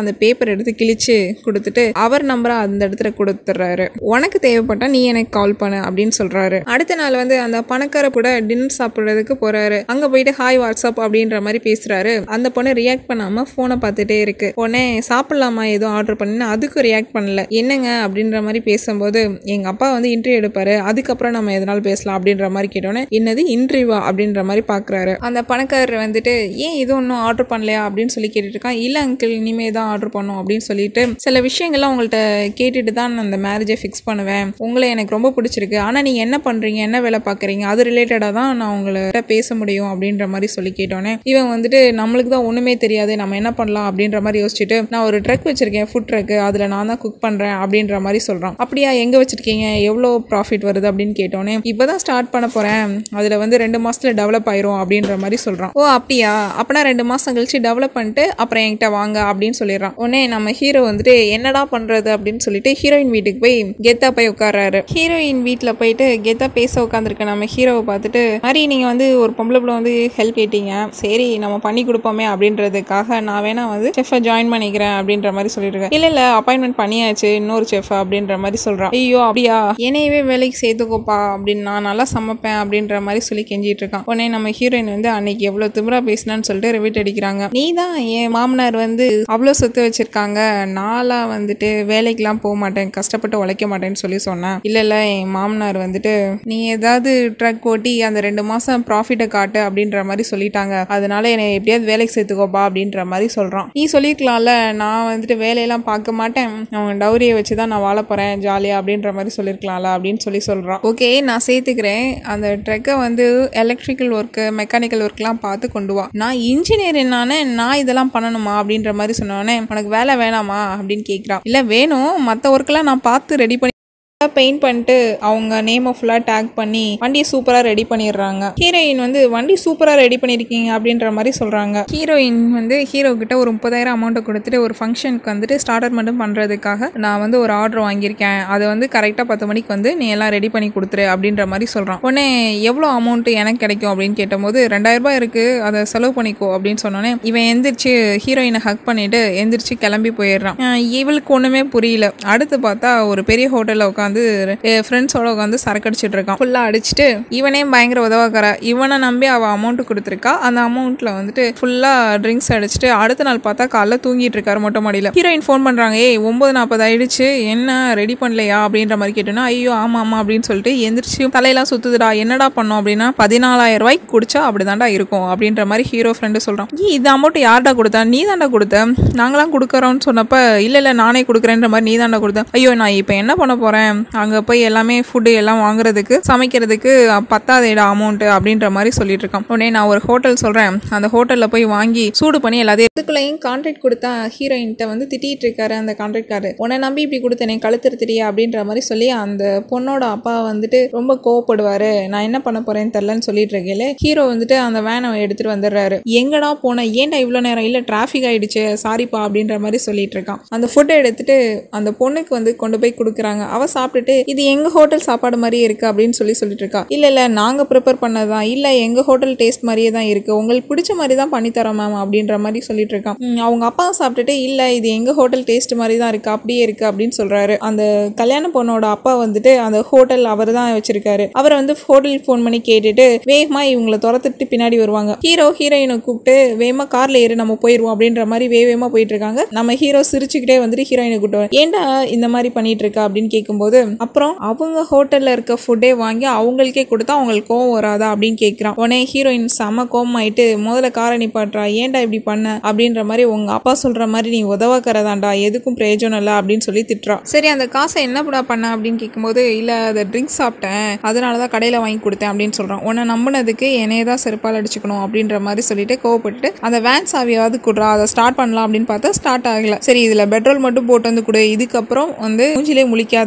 நம்பர் எடுத்து கிழிச்சு கொடுத்துட்டு அவர் நம்பரை அந்த இடத்துல கொடுத்துட்றாரு உனக்கு தேவைப்பட்டா நீ எனக்கு கால் பண்ணு அப்படின்னு சொல்றாரு அடுத்த நாள் வந்து அந்த பணக்கார கூட டின்னர் சாப்பிட்றதுக்கு போறாரு அங்க போயிட்டு ஹாய் வாட்ஸ்அப் அப்படின்ற மாதிரி பேசுறாரு அந்த பொண்ணு ரியாக்ட் பண்ணாம போனை பார்த்துட்டே இருக்கு உடனே சாப்பிடலாமா எதுவும் ஆர்டர் பண்ணினா அதுக்கும் ரியாக்ட் பண்ணல என்னங்க அப்படின்ற மாதிரி பேசும்போது எங்க அப்பா வந்து இன்டர்வியூ எடுப்பாரு அதுக்கப்புறம் நம்ம எதனாலும் பேசலாம் அப்படின்ற மாதிரி கேட்டோன்னே என்னது இன்டர்வியூவா அப்படின்ற மாதிரி பாக்குறாரு அந்த பணக்காரர் வந்துட்டு ஏன் இது ஒன்றும் ஆர்டர் பண்ணலையா அப்படின்னு சொல்லி கேட்டுட்டு இருக்கான் இல்ல அங்கிள் இனிமே தான் ஆர்டர் பண்ணும் அப்படின்னு சொல்லிட்டு சில விஷயங்கள்லாம் உங்கள்கிட்ட கேட்டுட்டு தான் நான் அந்த மேரேஜை ஃபிக்ஸ் பண்ணுவேன் உங்களை எனக்கு ரொம்ப பிடிச்சிருக்கு ஆனால் நீங்கள் என்ன பண்ணுறீங்க என்ன வேலை பார்க்குறீங்க அது ரிலேட்டடாக தான் நான் உங்கள்கிட்ட பேச முடியும் அப்படின்ற மாதிரி சொல்லி கேட்டோன்னே இவன் வந்துட்டு நம்மளுக்கு தான் ஒன்றுமே தெரியாது நம்ம என்ன பண்ணலாம் அப்படின்ற மாதிரி யோசிச்சுட்டு நான் ஒரு ட்ரக் வச்சிருக்கேன் ஃபுட் ட்ரக் அதில் நான் தான் குக் பண்ணுறேன் அப்படின்ற மாதிரி சொல்கிறான் அப்படியா எங்கே வச்சிருக்கீங்க எவ்வளோ ப்ராஃபிட் வருது அப்படின்னு கேட்டோன்னே இப்போ தான் ஸ்டார்ட் பண்ண போகிறேன் அதில் வந்து ரெண்டு மாதத்தில் டெவலப் ஆயிரும் அப்படின்ற மாதிரி சொல்கிறான் ஓ அப்படியா அப்பனா ரெண்டு மாதம் கழிச்சு டெவலப் பண்ணிட்டு அப்புறம் என்கிட்ட வாங்க அப்படின்னு சொல்லிடுறான் உடனே நம்ம ஹீரோ வந்துட்டு என்னடா பண்ணுறது அப்படின்னு சொல்லிட்டு ஹீரோயின் வீட்டுக்கு போய் கெத்தா போய் உட்கார்றாரு ஹீரோயின் வீட்டில் போயிட்டு கெத்தா பேச உட்காந்துருக்க நம்ம ஹீரோவை பார்த்துட்டு மாதிரி நீங்கள் வந்து ஒரு பொம்பளை பிள்ளை வந்து ஹெல்ப் கேட்டீங்க சரி நம்ம பண்ணி கொடுப்போமே அப்படின்றதுக்காக நான் வேணா வந்து செஃப்பை ஜாயின் பண்ணிக்கிறேன் அப்படின்ற மாதிரி சொல்லிட்டு இருக்கேன் இல்லை இல்லை அப்பாயின்மெண்ட் பண்ணியாச்சு இன்னொரு செஃப் அப்படின்ற மாதிரி சொல்கிறான் ஐயோ அப்படியா என்னையவே வேலைக்கு சேர்த்துக்கோப்பா அப்படின்னு நான் நல்லா சமைப்பேன் அப்படின்ற மாதிரி சொல்லி கெஞ்சிட்டு இருக்கான் உடனே நம்ம ஹீரோயின் வந்து அன்னைக்கு எவ்வளோ திமிரா பேசினான்னு சொல்லிட்டு ரிவிட் அடிக்கிறாங்க நீ தான் என் மாமனார் வந்து அவ்வளோ சொத்து வச்சிருக்காங்க நாளா வந்துட்டு வேலைக்கெல்லாம் போக மாட்டேன் கஷ்டப்பட்டு உழைக்க மாட்டேன்னு சொல்லி சொன்னேன் இல்லை இல்லை என் மாமனார் வந்துட்டு நீ ஏதாவது ட்ரக் ஓட்டி அந்த ரெண்டு மாதம் ப்ராஃபிட்டை காட்டு அப்படின்ற மாதிரி சொல்லிட்டாங்க அதனால என்னை எப்படியாவது வேலைக்கு சேர்த்துக்கோப்பா அப்படின்ற மாதிரி சொல்கிறான் நீ சொல்லியிருக்கலாம்ல நான் வந்துட்டு வேலையெல்லாம் பார்க்க மாட்டேன் அவன் டவுரியை வச்சு தான் நான் வாழ போகிறேன் ஜாலியாக அப்படின்ற மாதிரி சொல்லியிருக்கலாம்ல அப்படின்னு சொல்லி சொல்கிறான் ஓகே நான் சேர்த்துக்கிறேன் அந்த ட்ரக்கை வந்து எலக்ட்ரிக்கல் ஒர்க்கு மெக்கானிக்கல் ஒர்க்லாம் பார்த்து கொண்டு வா நான் இன்ஜினியர் என்னானே நான் இதெல்லாம் பண்ணணுமா அப்படின்ற மாதிரி சொன்னோடனே உனக்கு வேலை வேணாமா அப்படின்னு கேட்குறான் இல்லை வேணும் மற்ற ஒர்க்கெல்லாம் நான் பார்த்து ரெடி பண்ணி பெயிண்ட் பண்ணிட்டு அவங்க நேமை ஃபுல்லாக டேக் பண்ணி வண்டியை சூப்பராக ரெடி பண்ணிடுறாங்க ஹீரோயின் வந்து வண்டி சூப்பராக ரெடி பண்ணியிருக்கீங்க அப்படின்ற மாதிரி சொல்கிறாங்க ஹீரோயின் வந்து ஹீரோ கிட்ட ஒரு முப்பதாயிரம் அமௌண்ட்டை கொடுத்துட்டு ஒரு ஃபங்க்ஷனுக்கு வந்துட்டு ஸ்டார்டர் மட்டும் பண்ணுறதுக்காக நான் வந்து ஒரு ஆர்டர் வாங்கியிருக்கேன் அதை வந்து கரெக்டாக பத்து மணிக்கு வந்து நீ எல்லாம் ரெடி பண்ணி கொடுத்துரு அப்படின்ற மாதிரி சொல்கிறான் உடனே எவ்வளோ அமௌண்ட்டு எனக்கு கிடைக்கும் அப்படின்னு கேட்டபோது ரெண்டாயிரம் ரூபாய் இருக்குது அதை செலவு பண்ணிக்கோ அப்படின்னு சொன்னோன்னே இவன் எந்திரிச்சு ஹீரோயினை ஹக் பண்ணிட்டு எந்திரிச்சு கிளம்பி போயிடுறான் அஹ் இவளுக்கு ஒன்றுமே புரியல அடுத்து பார்த்தா ஒரு பெரிய ஹோட்டலில் உட்காந்து ஃப்ரெண்ட்ஸோட உட்காந்து சரக்கு அடிச்சிட்டு இருக்கான் ஃபுல்லாக அடிச்சுட்டு இவனே பயங்கர உதவாக்கறா இவனை நம்பி அவள் அமௌண்ட் கொடுத்துருக்கா அந்த அமௌண்ட்டில் வந்துட்டு ஃபுல்லாக ட்ரிங்க்ஸ் அடிச்சுட்டு அடுத்த நாள் பார்த்தா காலைல தூங்கிட்டு இருக்காரு மொட்டை மாடியில் ஹீரோயின் ஃபோன் பண்ணுறாங்க ஏய் ஒம்பது நாற்பது ஆயிடுச்சு என்ன ரெடி பண்ணலையா அப்படின்ற மாதிரி கேட்டோன்னா ஐயோ ஆமாம் ஆமாம் அப்படின்னு சொல்லிட்டு எந்திரிச்சு தலையெல்லாம் சுத்துதுடா என்னடா பண்ணோம் அப்படின்னா பதினாலாயிரம் ரூபாய்க்கு குடிச்சா அப்படிதான்டா இருக்கும் அப்படின்ற மாதிரி ஹீரோ ஃப்ரெண்டு சொல்கிறான் ஏய் இது அமௌண்ட் யார்டா கொடுத்தா நீ தான்டா கொடுத்த நாங்களாம் கொடுக்குறோம்னு சொன்னப்ப இல்லை இல்லை நானே கொடுக்குறேன்ற மாதிரி நீ தான்டா கொடுத்த ஐயோ நான் இப்போ என்ன பண்ண போகிறேன் அங்கே போய் எல்லாமே ஃபுட்டு எல்லாம் வாங்குறதுக்கு சமைக்கிறதுக்கு பத்தாதேடா அமௌண்ட் அப்படின்ற மாதிரி சொல்லிட்டு இருக்கான் உடனே நான் ஒரு ஹோட்டல் சொல்கிறேன் அந்த ஹோட்டலில் போய் வாங்கி சூடு பண்ணி எல்லாத்தையும் இதுக்குள்ளேயும் கான்ட்ராக்ட் கொடுத்தா ஹீரோயின்கிட்ட வந்து திட்டிகிட்டு இருக்காரு அந்த கான்ட்ராக்ட்காரு உன்னை நம்பி இப்படி கொடுத்தேனே கழுத்துருத்திரியா அப்படின்ற மாதிரி சொல்லி அந்த பொண்ணோட அப்பா வந்துட்டு ரொம்ப கோவப்படுவாரு நான் என்ன பண்ண போறேன்னு தெரிலன்னு சொல்லிட்டு இருக்கேன் ஹீரோ வந்துட்டு அந்த வேனை எடுத்துட்டு வந்துடுறாரு எங்கடா போன ஏன்டா இவ்வளோ நேரம் இல்லை டிராஃபிக் ஆயிடுச்சு சாரிப்பா அப்படின்ற மாதிரி சொல்லிட்டு இருக்கான் அந்த ஃபுட்டை எடுத்துட்டு அந்த பொண்ணுக்கு வந்து கொண்டு போய் கொடுக்குறாங்க அவ சாப்பிட்டுட்டு இது எங்க ஹோட்டல் சாப்பாடு மாதிரியே இருக்கு அப்படின்னு சொல்லி சொல்லிட்டு இருக்கா இல்ல இல்ல நாங்க ப்ரிப்பேர் பண்ணதான் இல்ல எங்க ஹோட்டல் டேஸ்ட் மாதிரியே தான் இருக்கு உங்களுக்கு பிடிச்ச மாதிரி தான் பண்ணி தரோம் மேம் அப்படின்ற மாதிரி சொல்லிட்டு இருக்கான் ம், அவங்க அப்பா சாப்பிட்டுட்டு இல்ல இது எங்க ஹோட்டல் டேஸ்ட் மாதிரி தான் இருக்கு அப்படியே இருக்கு அப்படின்னு சொல்றாரு அந்த கல்யாண பொண்ணோட அப்பா வந்துட்டு அந்த ஹோட்டல் அவர் தான் வச்சிருக்காரு அவரை வந்து ஹோட்டலுக்கு ஃபோன் பண்ணி கேட்டுட்டு வேகமா இவங்களை துரத்துட்டு பின்னாடி வருவாங்க ஹீரோ ஹீரோயினை கூப்பிட்டு வேகமா கார்ல ஏறி நம்ம போயிருவோம் அப்படின்ற மாதிரி வேகமா போயிட்டு இருக்காங்க நம்ம ஹீரோ சிரிச்சுக்கிட்டே வந்துட்டு ஹீரோயினை கூப்பிட்டு வர- ஏன்டா இந்த மாதிரி பண்ணிட்டு இருக்கா அப்படின்னு கேட்கும்போது அப்புறம் அவங்க ஹோட்டல்ல இருக்க ஃபுட்டே வாங்கி அவங்களுக்கே கொடுத்தா அவங்களுக்கு கோவம் வராதா அப்படின்னு கேட்குறான் உடனே ஹீரோயின் செம கோவம் ஆயிட்டு முதல்ல காரை நிப்பாட்டுறா ஏன்டா இப்படி பண்ண அப்படின்ற மாதிரி உங்க அப்பா சொல்ற மாதிரி நீ உதவாக்கறதாண்டா எதுக்கும் பிரயோஜனம் இல்லை அப்படின்னு சொல்லி திட்டுறா சரி அந்த காசை என்ன படா பண்ண அப்படின்னு கேட்கும்போது இல்ல அதை ட்ரிங்க்ஸ் சாப்பிட்டேன் அதனால தான் கடையில் வாங்கி கொடுத்தேன் அப்படின்னு சொல்றான் உன்னை நம்பினதுக்கு என்னையே தான் செருப்பால் அடிச்சுக்கணும் அப்படின்ற மாதிரி சொல்லிட்டு கோவப்பட்டு அந்த வேன் சாவியாவது குடுறா அதை ஸ்டார்ட் பண்ணலாம் அப்படின்னு பார்த்தா ஸ்டார்ட் ஆகல சரி இதுல பெட்ரோல் மட்டும் போட்டு வந்து கொடு இதுக்கப்புறம் வந்து மூஞ்சிலே முழிக்காத அப்படின்னு சொல்லி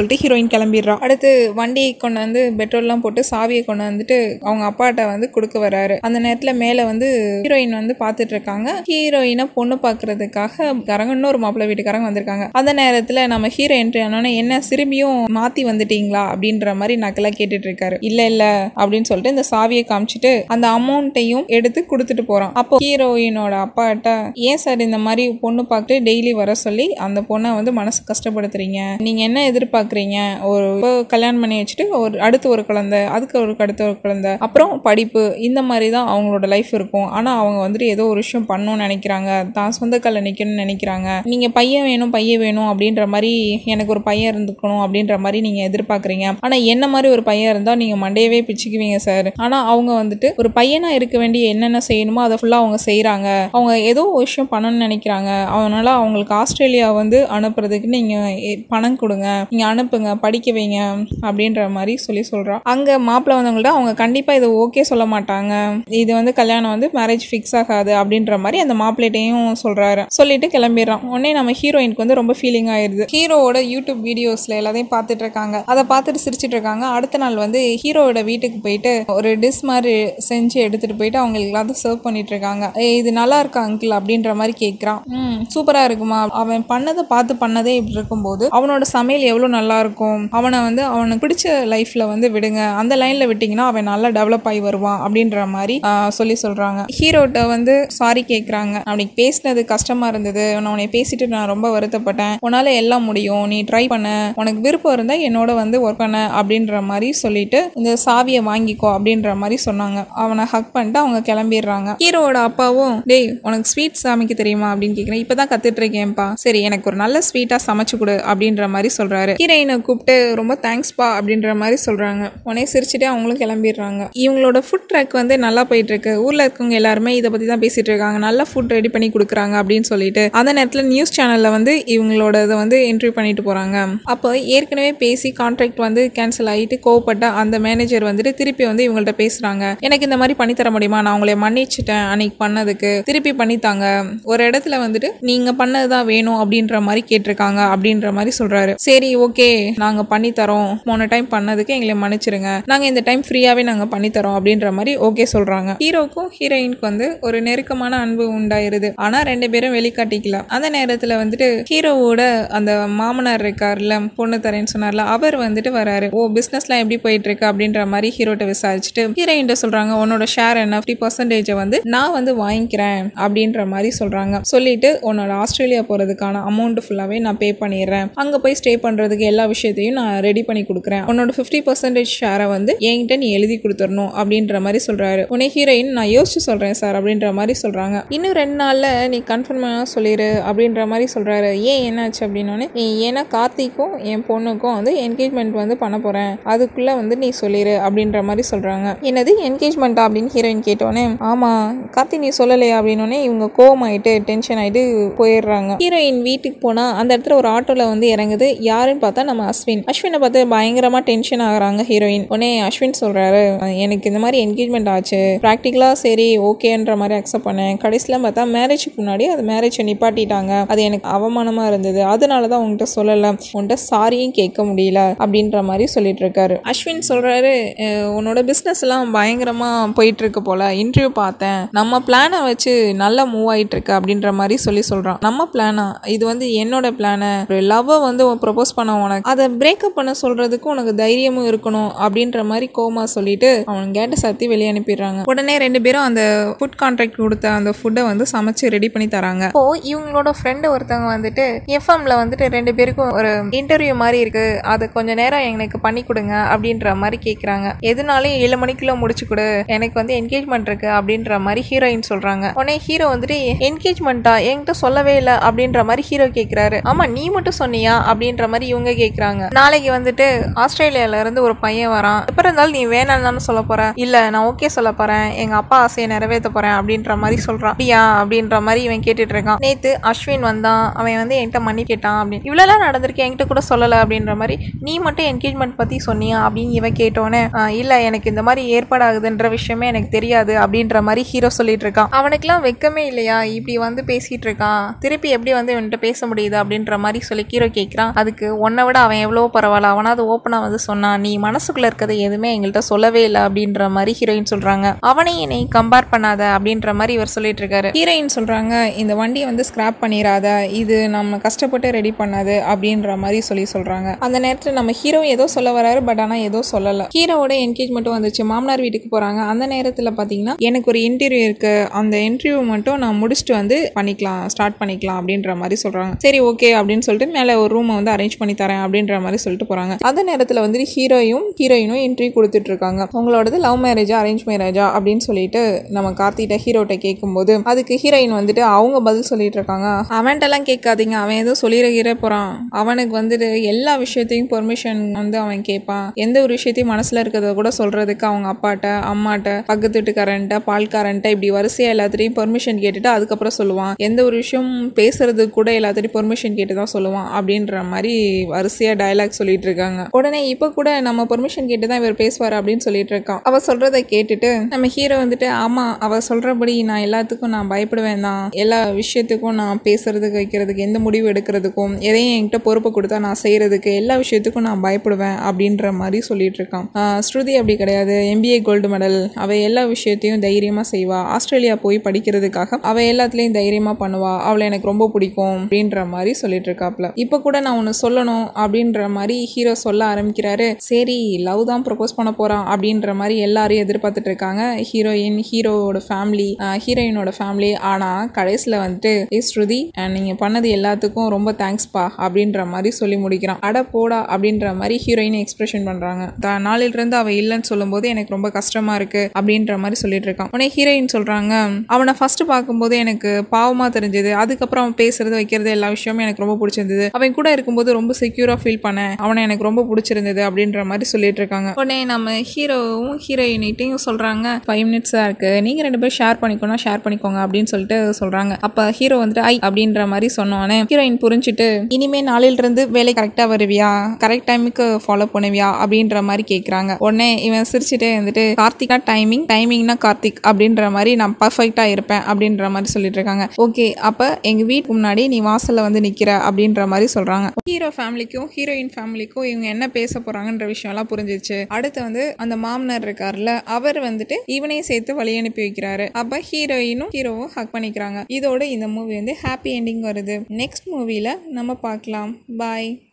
சொல்லிட்டு ஹீரோயின் கிளம்பிடுறா அடுத்து வண்டி கொண்டு வந்து பெட்ரோல்லாம் போட்டு சாவியை கொண்டு வந்துட்டு அவங்க அப்பாட்ட வந்து கொடுக்க வராரு அந்த நேரத்தில் மேலே வந்து ஹீரோயின் வந்து பார்த்துட்டு இருக்காங்க ஹீரோயினை பொண்ணு பார்க்கறதுக்காக கரங்க இன்னொரு மாப்பிள்ளை வீட்டுக்காரங்க வந்திருக்காங்க அந்த நேரத்தில் நம்ம ஹீரோ என்ட்ரி ஆனோன்னே என்ன திரும்பியும் மாற்றி வந்துட்டீங்களா அப்படின்ற மாதிரி நக்கலாக கேட்டுட்டு இருக்காரு இல்லை இல்லை அப்படின்னு சொல்லிட்டு இந்த சாவியை காமிச்சிட்டு அந்த அமௌண்ட்டையும் எடுத்து கொடுத்துட்டு போகிறான் அப்போ ஹீரோயினோட அப்பாட்ட ஏன் சார் இந்த மாதிரி பொண்ணு பார்த்து டெய்லி வர சொல்லி அந்த பொண்ணை வந்து மனசு கஷ்டப்படுத்துறீங்க நீங்கள் என்ன எதிர்பார்க்குறீங்க ஒரு இப்போ கல்யாணம் பண்ணி வச்சுட்டு ஒரு அடுத்து ஒரு குழந்தை அதுக்கு ஒரு அடுத்த ஒரு குழந்தை அப்புறம் படிப்பு இந்த மாதிரி தான் அவங்களோட லைஃப் இருக்கும் ஆனால் அவங்க வந்துட்டு ஏதோ ஒரு விஷயம் பண்ணணும்னு நினைக்கிறாங்க தான் சொந்த கால நிற்கணும்னு நினைக்கிறாங்க நீங்கள் பையன் வேணும் பையன் வேணும் அப்படின்ற மாதிரி எனக்கு ஒரு பையன் இருந்துக்கணும் அப்படின்ற மாதிரி நீங்கள் எதிர்பார்க்குறீங்க ஆனால் என்ன மாதிரி ஒரு பையன் இருந்தால் நீங்கள் மண்டையவே பிச்சுக்குவீங்க சார் ஆனால் அவங்க வந்துட்டு ஒரு பையனாக இருக்க வேண்டிய என்னென்ன செய்யணுமோ அதை ஃபுல்லாக அவங்க செய்கிறாங்க அவங்க ஏதோ ஒரு விஷயம் பண்ணணும்னு நினைக்கிறாங்க அதனால அவங்களுக்கு ஆஸ்திரேலியா வந்து அனுப்புறதுக்கு நீங்கள் பணம் கொடுங்க நீங்கள் அனுப்புங்க படிக்க வைங்க அப்படின்ற மாதிரி சொல்லி சொல்கிறா அங்கே மாப்பிள்ளை வந்தவங்கள்ட்ட அவங்க கண்டிப்பாக இதை ஓகே சொல்ல மாட்டாங்க இது வந்து கல்யாணம் வந்து மேரேஜ் ஃபிக்ஸ் ஆகாது அப்படின்ற மாதிரி அந்த மாப்பிள்ளைட்டையும் சொல்கிறாரு சொல்லிட்டு கிளம்பிடுறான் உடனே நம்ம ஹீரோயினுக்கு வந்து ரொம்ப ஃபீலிங் ஆயிடுது ஹீரோவோட யூடியூப் வீடியோஸில் எல்லாத்தையும் பார்த்துட்டு இருக்காங்க அதை பார்த்துட்டு சிரிச்சிட்டு இருக்காங்க அடுத்த நாள் வந்து ஹீரோவோட வீட்டுக்கு போயிட்டு ஒரு டிஷ் மாதிரி செஞ்சு எடுத்துட்டு போயிட்டு அவங்களுக்கு எல்லாத்தையும் சர்வ் பண்ணிட்டு இருக்காங்க "ஏய், இது நல்லா இருக்கா அங்கிள் அப்படின்ற மாதிரி கேட்குறான் ம் சூப்பராக இருக்குமா அவன் பண்ணதை பார்த்து பண்ணதே இப்படி இருக்கும்போது அவனோட சமையல் எவ்வளோ நல்லா இருக்கும் அவனை வந்து அவனுக்கு பிடிச்ச லைஃப்பில் வந்து விடுங்க அந்த லைனில் விட்டிங்கன்னா அவன் நல்லா டெவலப் ஆகி வருவான் அப்படின்ற மாதிரி ஆ, சொல்லி சொல்கிறாங்க ஹீரோட்ட வந்து சாரி கேட்குறாங்க அவனுக்கு பேசினது கஷ்டமாக இருந்தது நான் உன்னை பேசிட்டு நான் ரொம்ப வருத்தப்பட்டேன் உன்னால் எல்லாம் முடியும் நீ ட்ரை பண்ண உனக்கு விருப்பம் இருந்தால் என்னோட வந்து ஒர்க் பண்ண அப்படின்ற மாதிரி சொல்லிட்டு இந்த சாவியை வாங்கிக்கோ அப்படின்ற மாதிரி சொன்னாங்க அவனை ஹக் பண்ணிட்டு அவங்க கிளம்பிடுறாங்க ஹீரோவோட அப்பாவும் டேய் உனக்கு ஸ்வீட் சமைக்க தெரியுமா அப்படின்னு கேட்குறேன் இப்போ தான் கற்றுட்டு இருக்கேன்ப்பா சரி எனக்கு ஒரு நல்ல ஸ்வீட்டாக சமைச்சு கொடு அப்படின்ற மாதிரி சொல்கிறாரு ஹீரோயினை கூப்பிட்டு ரொம்ப தேங்க்ஸ்ப்பா அப்படின்ற மாதிரி சொல்கிறாங்க உடனே சிரிச்சுட்டே அவங்களும் கிளம்பிடுறாங்க இவங்களோட ஃபுட் ட்ரக் வந்து நல்லா போயிட்டு இருக்கு ஊரில் இருக்கவங்க எல்லாருமே இதை பற்றி தான் பேசிட்டு இருக்காங்க நல்லா ஃபுட் ரெடி பண்ணி கொடுக்குறாங்க அப்படின்னு சொல்லிட்டு அந்த நேரத்தில் நியூஸ் சேனலில் வந்து இவங்களோட இதை வந்து இன்டர்வியூ பண்ணிட்டு போகிறாங்க அப்போ ஏற்கனவே பேசி கான்ட்ராக்ட் வந்து கேன்சல் ஆகிட்டு கோவப்பட்ட அந்த மேனேஜர் வந்துட்டு திருப்பி வந்து இவங்கள்ட்ட பேசுகிறாங்க எனக்கு இந்த மாதிரி பண்ணி தர முடியுமா நான் உங்களை மன்னிச்சிட்டேன் அன்னைக்கு பண்ணதுக்கு திருப்பி பண்ணித்தாங்க ஒரு இடத்துல வந்துட்டு நீங்கள் பண்ணது தான் வேணும் அப்படின்ற மாதிரி கேட்டிருக்காங்க அப்படின்ற மாதிரி சொல்கிறாரு சரி ஓகே நாங்கள் பண்ணி தரோம் போன டைம் பண்ணதுக்கு எங்களை மன்னிச்சிருங்க நாங்கள் இந்த டைம் ஃப்ரீயாகவே நாங்கள் பண்ணி தரோம் அப்படின்ற மாதிரி ஓகே சொல்கிறாங்க ஹீரோக்கும் ஹீரோயினுக்கு வந்து ஒரு நெருக்கமான அன்பு உண்டாயிருது ஆனால் ரெண்டு பேரும் வெளிக்காட்டிக்கல அந்த நேரத்தில் வந்துட்டு ஹீரோவோட அந்த மாமனார் இருக்கார்ல பொண்ணு தரேன்னு சொன்னார்ல அவர் வந்துட்டு வராரு ஓ பிஸ்னஸ்லாம் எப்படி போயிட்டு இருக்கு அப்படின்ற மாதிரி ஹீரோட்ட விசாரிச்சுட்டு ஹீரோயின்ட்ட சொல்றாங்க உன்னோட ஷேர் என்ன ஃபிஃப்டி பர்சன்டேஜை வந்து நான் வந்து வாங்கிக்கிறேன் அப்படின்ற மாதிரி சொல்றாங்க சொல்லிட்டு உன்னோட ஆஸ்திரேலியா போறதுக்கான அமௌண்ட் ஃபுல்லாவே நான் பே பண்ணிடுறேன் அங்க போய் ஸ்டே பண்றதுக்கு எல்லா விஷயத்தையும் நான் ரெடி பண்ணி கொடுக்குறேன் உன்னோட ஃபிஃப்டி பர்சன்டேஜ் ஷேரை வந்து என்கிட்ட நீ எழுதி கொடுத்துடணும் அப்படின்ற மாதிரி சொல்றாரு உன்னை ஹீரோயின் நான் யோசிச்சு சொல்றேன் சார் அப்படின்ற மாதிரி சொல்றாங்க இன்னும் ரெண்டு நாள்ல நீ கன்ஃபார்மாக சொல்லிடு அப்படின்ற மாதிரி சொல்றாரு ஏன் என்னாச்சு அப்படின்னோடனே "நீ ஏன்னா கார்த்திக்கும் என் பொண்ணுக்கும் வந்து என்கேஜ்மெண்ட் வந்து பண்ண போறேன் அதுக்குள்ள வந்து நீ சொல்லிடு அப்படின்ற மாதிரி சொல்றாங்க என்னது என்கேஜ்மெண்ட்டா அப்படின்னு ஹீரோயின் கேட்டோன்னே ஆமா கார்த்தி நீ சொல்லலையா அப்படின்னோடனே இவங்க கோவமாயிட்டு டென்ஷன் ஆயிட்டு போயிடுறாங்க ஹீரோயின் வீட்டுக்கு போனா அந்த இடத்துல ஒரு ஆட்டோல வந்து இறங்குது யாருன்னு பார்த்தா நம்ம அஸ்வின் அஸ்வினை பார்த்து பயங்கரமா டென்ஷன் ஆகுறாங்க ஹீரோயின் உடனே அஸ்வின் சொல்றாரு எனக்கு இந்த மாதிரி என்கேஜ்மெண்ட் ஆச்சு ப்ராக்டிக்கலா சரி ஓகேன்ற மாதிரி அக்செப்ட் பண்ணேன் கடைசியில் பார்த்தா மேரேஜுக்கு முன்னாடி அது மேரேஜை நிப்பாட்டிட்டாங்க அது எனக்கு அவமானமா இருந்தது அதனால தான் உங்ககிட்ட சொல்லலை உன்கிட்ட சாரியும் கேட்க முடியல அப்படின்ற மாதிரி சொல்லிட்டு இருக்காரு அஸ்வின் சொல்றாரு "அஹ், உன்னோட பிஸ்னஸ் எல்லாம் பயங்கரமா போயிட்டு இருக்கு போல இன்டர்வியூ பார்த்தேன் நம்ம பிளானை வச்சு நல்லா மூவ் ஆயிட்டு இருக்கு அப்படின்ற மாதிரி சொல்லி சொல்றான் நம்ம பிளானா இது வந்து என்னோட பிளானு ஒரு லவ்வை வந்து ப்ரொபோஸ் பண்ண உனக்கு அதை பிரேக்கப் பண்ண சொல்றதுக்கு உனக்கு தைரியமும் இருக்கணும் அப்படின்ற மாதிரி கோமா சொல்லிட்டு அவன் கேட்ட சத்தி வெளியே அனுப்பிடுறாங்க உடனே ரெண்டு பேரும் அந்த ஃபுட் கான்ட்ராக்ட் கொடுத்த அந்த ஃபுட்டை வந்து சமைச்சு ரெடி பண்ணி தராங்க இப்போ இவங்களோட ஃப்ரெண்டு ஒருத்தவங்க வந்துட்டு எஃப்எம்ல வந்துட்டு ரெண்டு பேருக்கும் ஒரு இன்டர்வியூ மாதிரி இருக்கு அதை கொஞ்ச நேரம் எனக்கு பண்ணி கொடுங்க அப்படின்ற மாதிரி கேட்குறாங்க எதுனாலும் ஏழு மணிக்குள்ள முடிச்சு கொடு எனக்கு வந்து என்கேஜ்மெண்ட் இருக்கு அப்படின்ற மாதிரி ஹீரோயின் சொல்றாங்க உடனே ஹீரோ வந்துட்டு என்கேஜ்மெண்ட்டா என்கிட்ட சொல்லவே இல்லை அப்படின்ற மாதிரி ஹீரோ கேட்குறாரு ஆமா நீ மட்டும் சொன்னியா அப்படின்ற மாதிரி இவங்க கேட்குறாங்க நாளைக்கு வந்துட்டு ஆஸ்திரேலியால இருந்து ஒரு பையன் வரான் எப்ப இருந்தாலும் நீ வேணாம் தானே சொல்ல போற இல்ல நான் ஓகே சொல்ல போறேன் எங்க அப்பா ஆசையை நிறைவேற்ற போறேன் அப்படின்ற மாதிரி சொல்றான் அப்படியா அப்படின்ற மாதிரி இவன் கேட்டுட்டு இருக்கான் நேத்து அஸ்வின் வந்தான் அவன் வந்து என்கிட்ட மன்னி கேட்டான் அப்படின்னு இவ்வளோலாம் நடந்திருக்கு என்கிட்ட கூட சொல்லலை அப்படின்ற மாதிரி நீ மட்டும் என்கேஜ்மெண்ட் பத்தி சொன்னியா அப்படின்னு இவன் கேட்டோன்னே "ஆஹ், இல்ல எனக்கு இந்த மாதிரி ஏற்பாடாகுதுன்ற விஷயமே எனக்கு தெரியாது அப்படின்ற மாதிரி ஹீரோ சொல்லிட்டு இருக்கான் அவனுக்குலாம் வெக்கமே இல்லையா இப்படி வந்து பேசிட்டு இருக்கான் திருப்பி எப்படி வந்து இவன்கிட்ட பேச முடியுது அப்படின்ற மாதிரி சொல்லி ஹீரோ கேட்குறான் அதுக்கு உன்னை விட விட அவன் எவ்வளோ பரவாயில்ல அவனாவது ஓப்பனாக வந்து சொன்னான் நீ மனசுக்குள்ளே இருக்கிறது எதுவுமே எங்கள்கிட்ட சொல்லவே இல்லை அப்படின்ற மாதிரி ஹீரோயின் சொல்கிறாங்க அவனையும் நீ கம்பேர் பண்ணாத அப்படின்ற மாதிரி இவர் சொல்லிட்டு இருக்காரு ஹீரோயின் சொல்கிறாங்க இந்த வண்டியை வந்து ஸ்கிராப் பண்ணிடாத இது நம்ம கஷ்டப்பட்டு ரெடி பண்ணாது அப்படின்ற மாதிரி சொல்லி சொல்கிறாங்க அந்த நேரத்தில் நம்ம ஹீரோ ஏதோ சொல்ல வராரு பட் ஆனால் ஏதோ சொல்லலை ஹீரோவோட என்கேஜ்மெண்ட்டும் வந்துச்சு மாமனார் வீட்டுக்கு போகிறாங்க அந்த நேரத்தில் பார்த்தீங்கன்னா எனக்கு ஒரு இன்டர்வியூ இருக்கு அந்த இன்டர்வியூ மட்டும் நான் முடிச்சுட்டு வந்து பண்ணிக்கலாம் ஸ்டார்ட் பண்ணிக்கலாம் அப்படின்ற மாதிரி சொல்கிறாங்க சரி ஓகே அப்படின்னு சொல்லிட்டு மேலே ஒரு ரூமை வந்து அரேஞ்ச் பண்ணி தரேன் அப்படின்ற மாதிரி சொல்லிட்டு போகிறாங்க அந்த நேரத்தில் வந்துட்டு ஹீரோயும் ஹீரோயினும் இன்டர்வியூ கொடுத்துட்டு இருக்காங்க உங்களோடது லவ் மேரேஜா அரேஞ்ச் மேரேஜா அப்படின்னு சொல்லிட்டு நம்ம கார்த்திகிட்ட ஹீரோட்ட கேட்கும்போது அதுக்கு ஹீரோயின் வந்துட்டு அவங்க பதில் சொல்லிட்டு இருக்காங்க அவன்கிட்டலாம் கேட்காதீங்க அவன் ஏதோ சொல்லிடுகிற போகிறான் அவனுக்கு வந்துட்டு எல்லா விஷயத்தையும் பெர்மிஷன் வந்து அவன் கேட்பான் எந்த ஒரு விஷயத்தையும் மனசில் இருக்கிறத கூட சொல்கிறதுக்கு அவங்க அப்பாட்ட அம்மாட்ட பக்கத்து வீட்டுக்காரன்ட்ட பால்காரன்ட்ட இப்படி வரிசையாக எல்லாத்துலேயும் பெர்மிஷன் கேட்டுட்டு அதுக்கப்புறம் சொல்லுவான் எந்த ஒரு விஷயம் பேசுறதுக்கு கூட எல்லாத்துலேயும் பெர்மிஷன் கேட்டு தான் சொல்லுவான் அப்படின்ற மாதிரி வரிசையாக டயலாக் சொல்லிட்டு இருக்காங்க உடனே இப்போ கூட நம்ம பெர்மிஷன் கேட்டு தான் இவர் பேசுவார் அப்படின்னு சொல்லிட்டு இருக்கான் அவ சொல்றதை கேட்டுட்டு நம்ம ஹீரோ வந்துட்டு ஆமா அவ சொல்றபடி நான் எல்லாத்துக்கும் நான் பயப்படுவேன் தான் எல்லா விஷயத்துக்கும் நான் பேசுறதுக்கு வைக்கிறதுக்கு எந்த முடிவு எடுக்கிறதுக்கும் எதையும் என்கிட்ட பொறுப்பு கொடுத்தா நான் செய்யறதுக்கு எல்லா விஷயத்துக்கும் நான் பயப்படுவேன் அப்படின்ற மாதிரி சொல்லிட்டு இருக்கான் ஆஹ் ஸ்ருதி அப்படி கிடையாது எம்பிஏ கோல்டு மெடல் அவ எல்லா விஷயத்தையும் தைரியமா செய்வா ஆஸ்திரேலியா போய் படிக்கிறதுக்காக அவ எல்லாத்துலயும் தைரியமா பண்ணுவா அவளை எனக்கு ரொம்ப பிடிக்கும் அப்படின்ற மாதிரி சொல்லிட்டு இருக்காப்ல இப்போ கூட நான் ஒன்று சொல்லணும் அப்படின்ற மாதிரி ஹீரோ சொல்ல ஆரம்பிக்கிறாரு சரி லவ் தான் ப்ரப்போஸ் பண்ண போறான் அப்படின்ற மாதிரி எல்லாரையும் எதிர்பார்த்துட்டு இருக்காங்க ஹீரோயின் ஹீரோவோட ஃபேமிலி ஹீரோயினோட ஃபேமிலி ஆனா கடைசியில் வந்துட்டு ஏ ஸ்ருதி அஹ் நீங்க பண்ணது எல்லாத்துக்கும் ரொம்ப தேங்க்ஸ்பா அப்படின்ற மாதிரி சொல்லி முடிக்கிறான் அட போடா அப்படின்ற மாதிரி ஹீரோயின் எக்ஸ்பிரஷன் பண்றாங்க த- நாளில இருந்து அவ இல்லைன்னு சொல்லும்போது எனக்கு ரொம்ப கஷ்டமா இருக்கு அப்படின்ற மாதிரி சொல்லிட்டு இருக்கான் உடனே ஹீரோயின் சொல்றாங்க அவனை ஃபர்ஸ்ட் பார்க்கும்போது எனக்கு பாவமா தெரிஞ்சது அதுக்கப்புறம் அவன் பேசுறது வைக்கிறது எல்லா விஷயமும் எனக்கு ரொம்ப பிடிச்சிருந்தது அவன் கூட இருக்கும்போது ரொம்ப செக்யூரா ஃபீல் பண்ணேன் அவனை எனக்கு ரொம்ப பிடிச்சிருந்தது அப்படின்ற மாதிரி சொல்லிட்டு இருக்காங்க உடனே நம்ம ஹீரோவும் ஹீரோயினிட்டையும் சொல்றாங்க ஃபைவ் மினிட்ஸ் தான் இருக்கு நீங்க ரெண்டு பேரும் ஷேர் பண்ணிக்கணும் ஷேர் பண்ணிக்கோங்க அப்படின்னு சொல்லிட்டு சொல்றாங்க அப்ப ஹீரோ வந்துட்டு ஐ அப்படின்ற மாதிரி சொன்னோன்னே ஹீரோயின் புரிஞ்சுட்டு இனிமே நாளில இருந்து வேலை கரெக்டா வருவியா கரெக்ட் டைமுக்கு ஃபாலோ பண்ணுவியா அப்படின்ற மாதிரி கேக்குறாங்க உடனே இவன் சிரிச்சுட்டே வந்துட்டு கார்த்திகா டைமிங் டைமிங்னா கார்த்திக் அப்படின்ற மாதிரி நான் பர்ஃபெக்டா இருப்பேன் அப்படின்ற மாதிரி சொல்லிட்டு இருக்காங்க ஓகே அப்ப எங்க வீட்டுக்கு முன்னாடி நீ வாசல்ல வந்து நிக்கிற அப்படின்ற மாதிரி சொல்றாங்க ஹீரோ ஃபேமிலிக்கும் ஹீரோயின் ஃபேமிலிக்கும் இவங்க என்ன பேச போறாங்கன்ற விஷயம்லாம் புரிஞ்சிச்சு அடுத்து வந்து அந்த மாமனார் இருக்கார்ல அவர் வந்துட்டு இவனையும் சேர்த்து வழி அனுப்பி வைக்கிறாரு அப்ப ஹீரோயினும் ஹீரோவும் ஹக் பண்ணிக்கிறாங்க இதோட இந்த மூவி வந்து ஹாப்பி எண்டிங் வருது நெக்ஸ்ட் மூவில நம்ம பார்க்கலாம் பாய்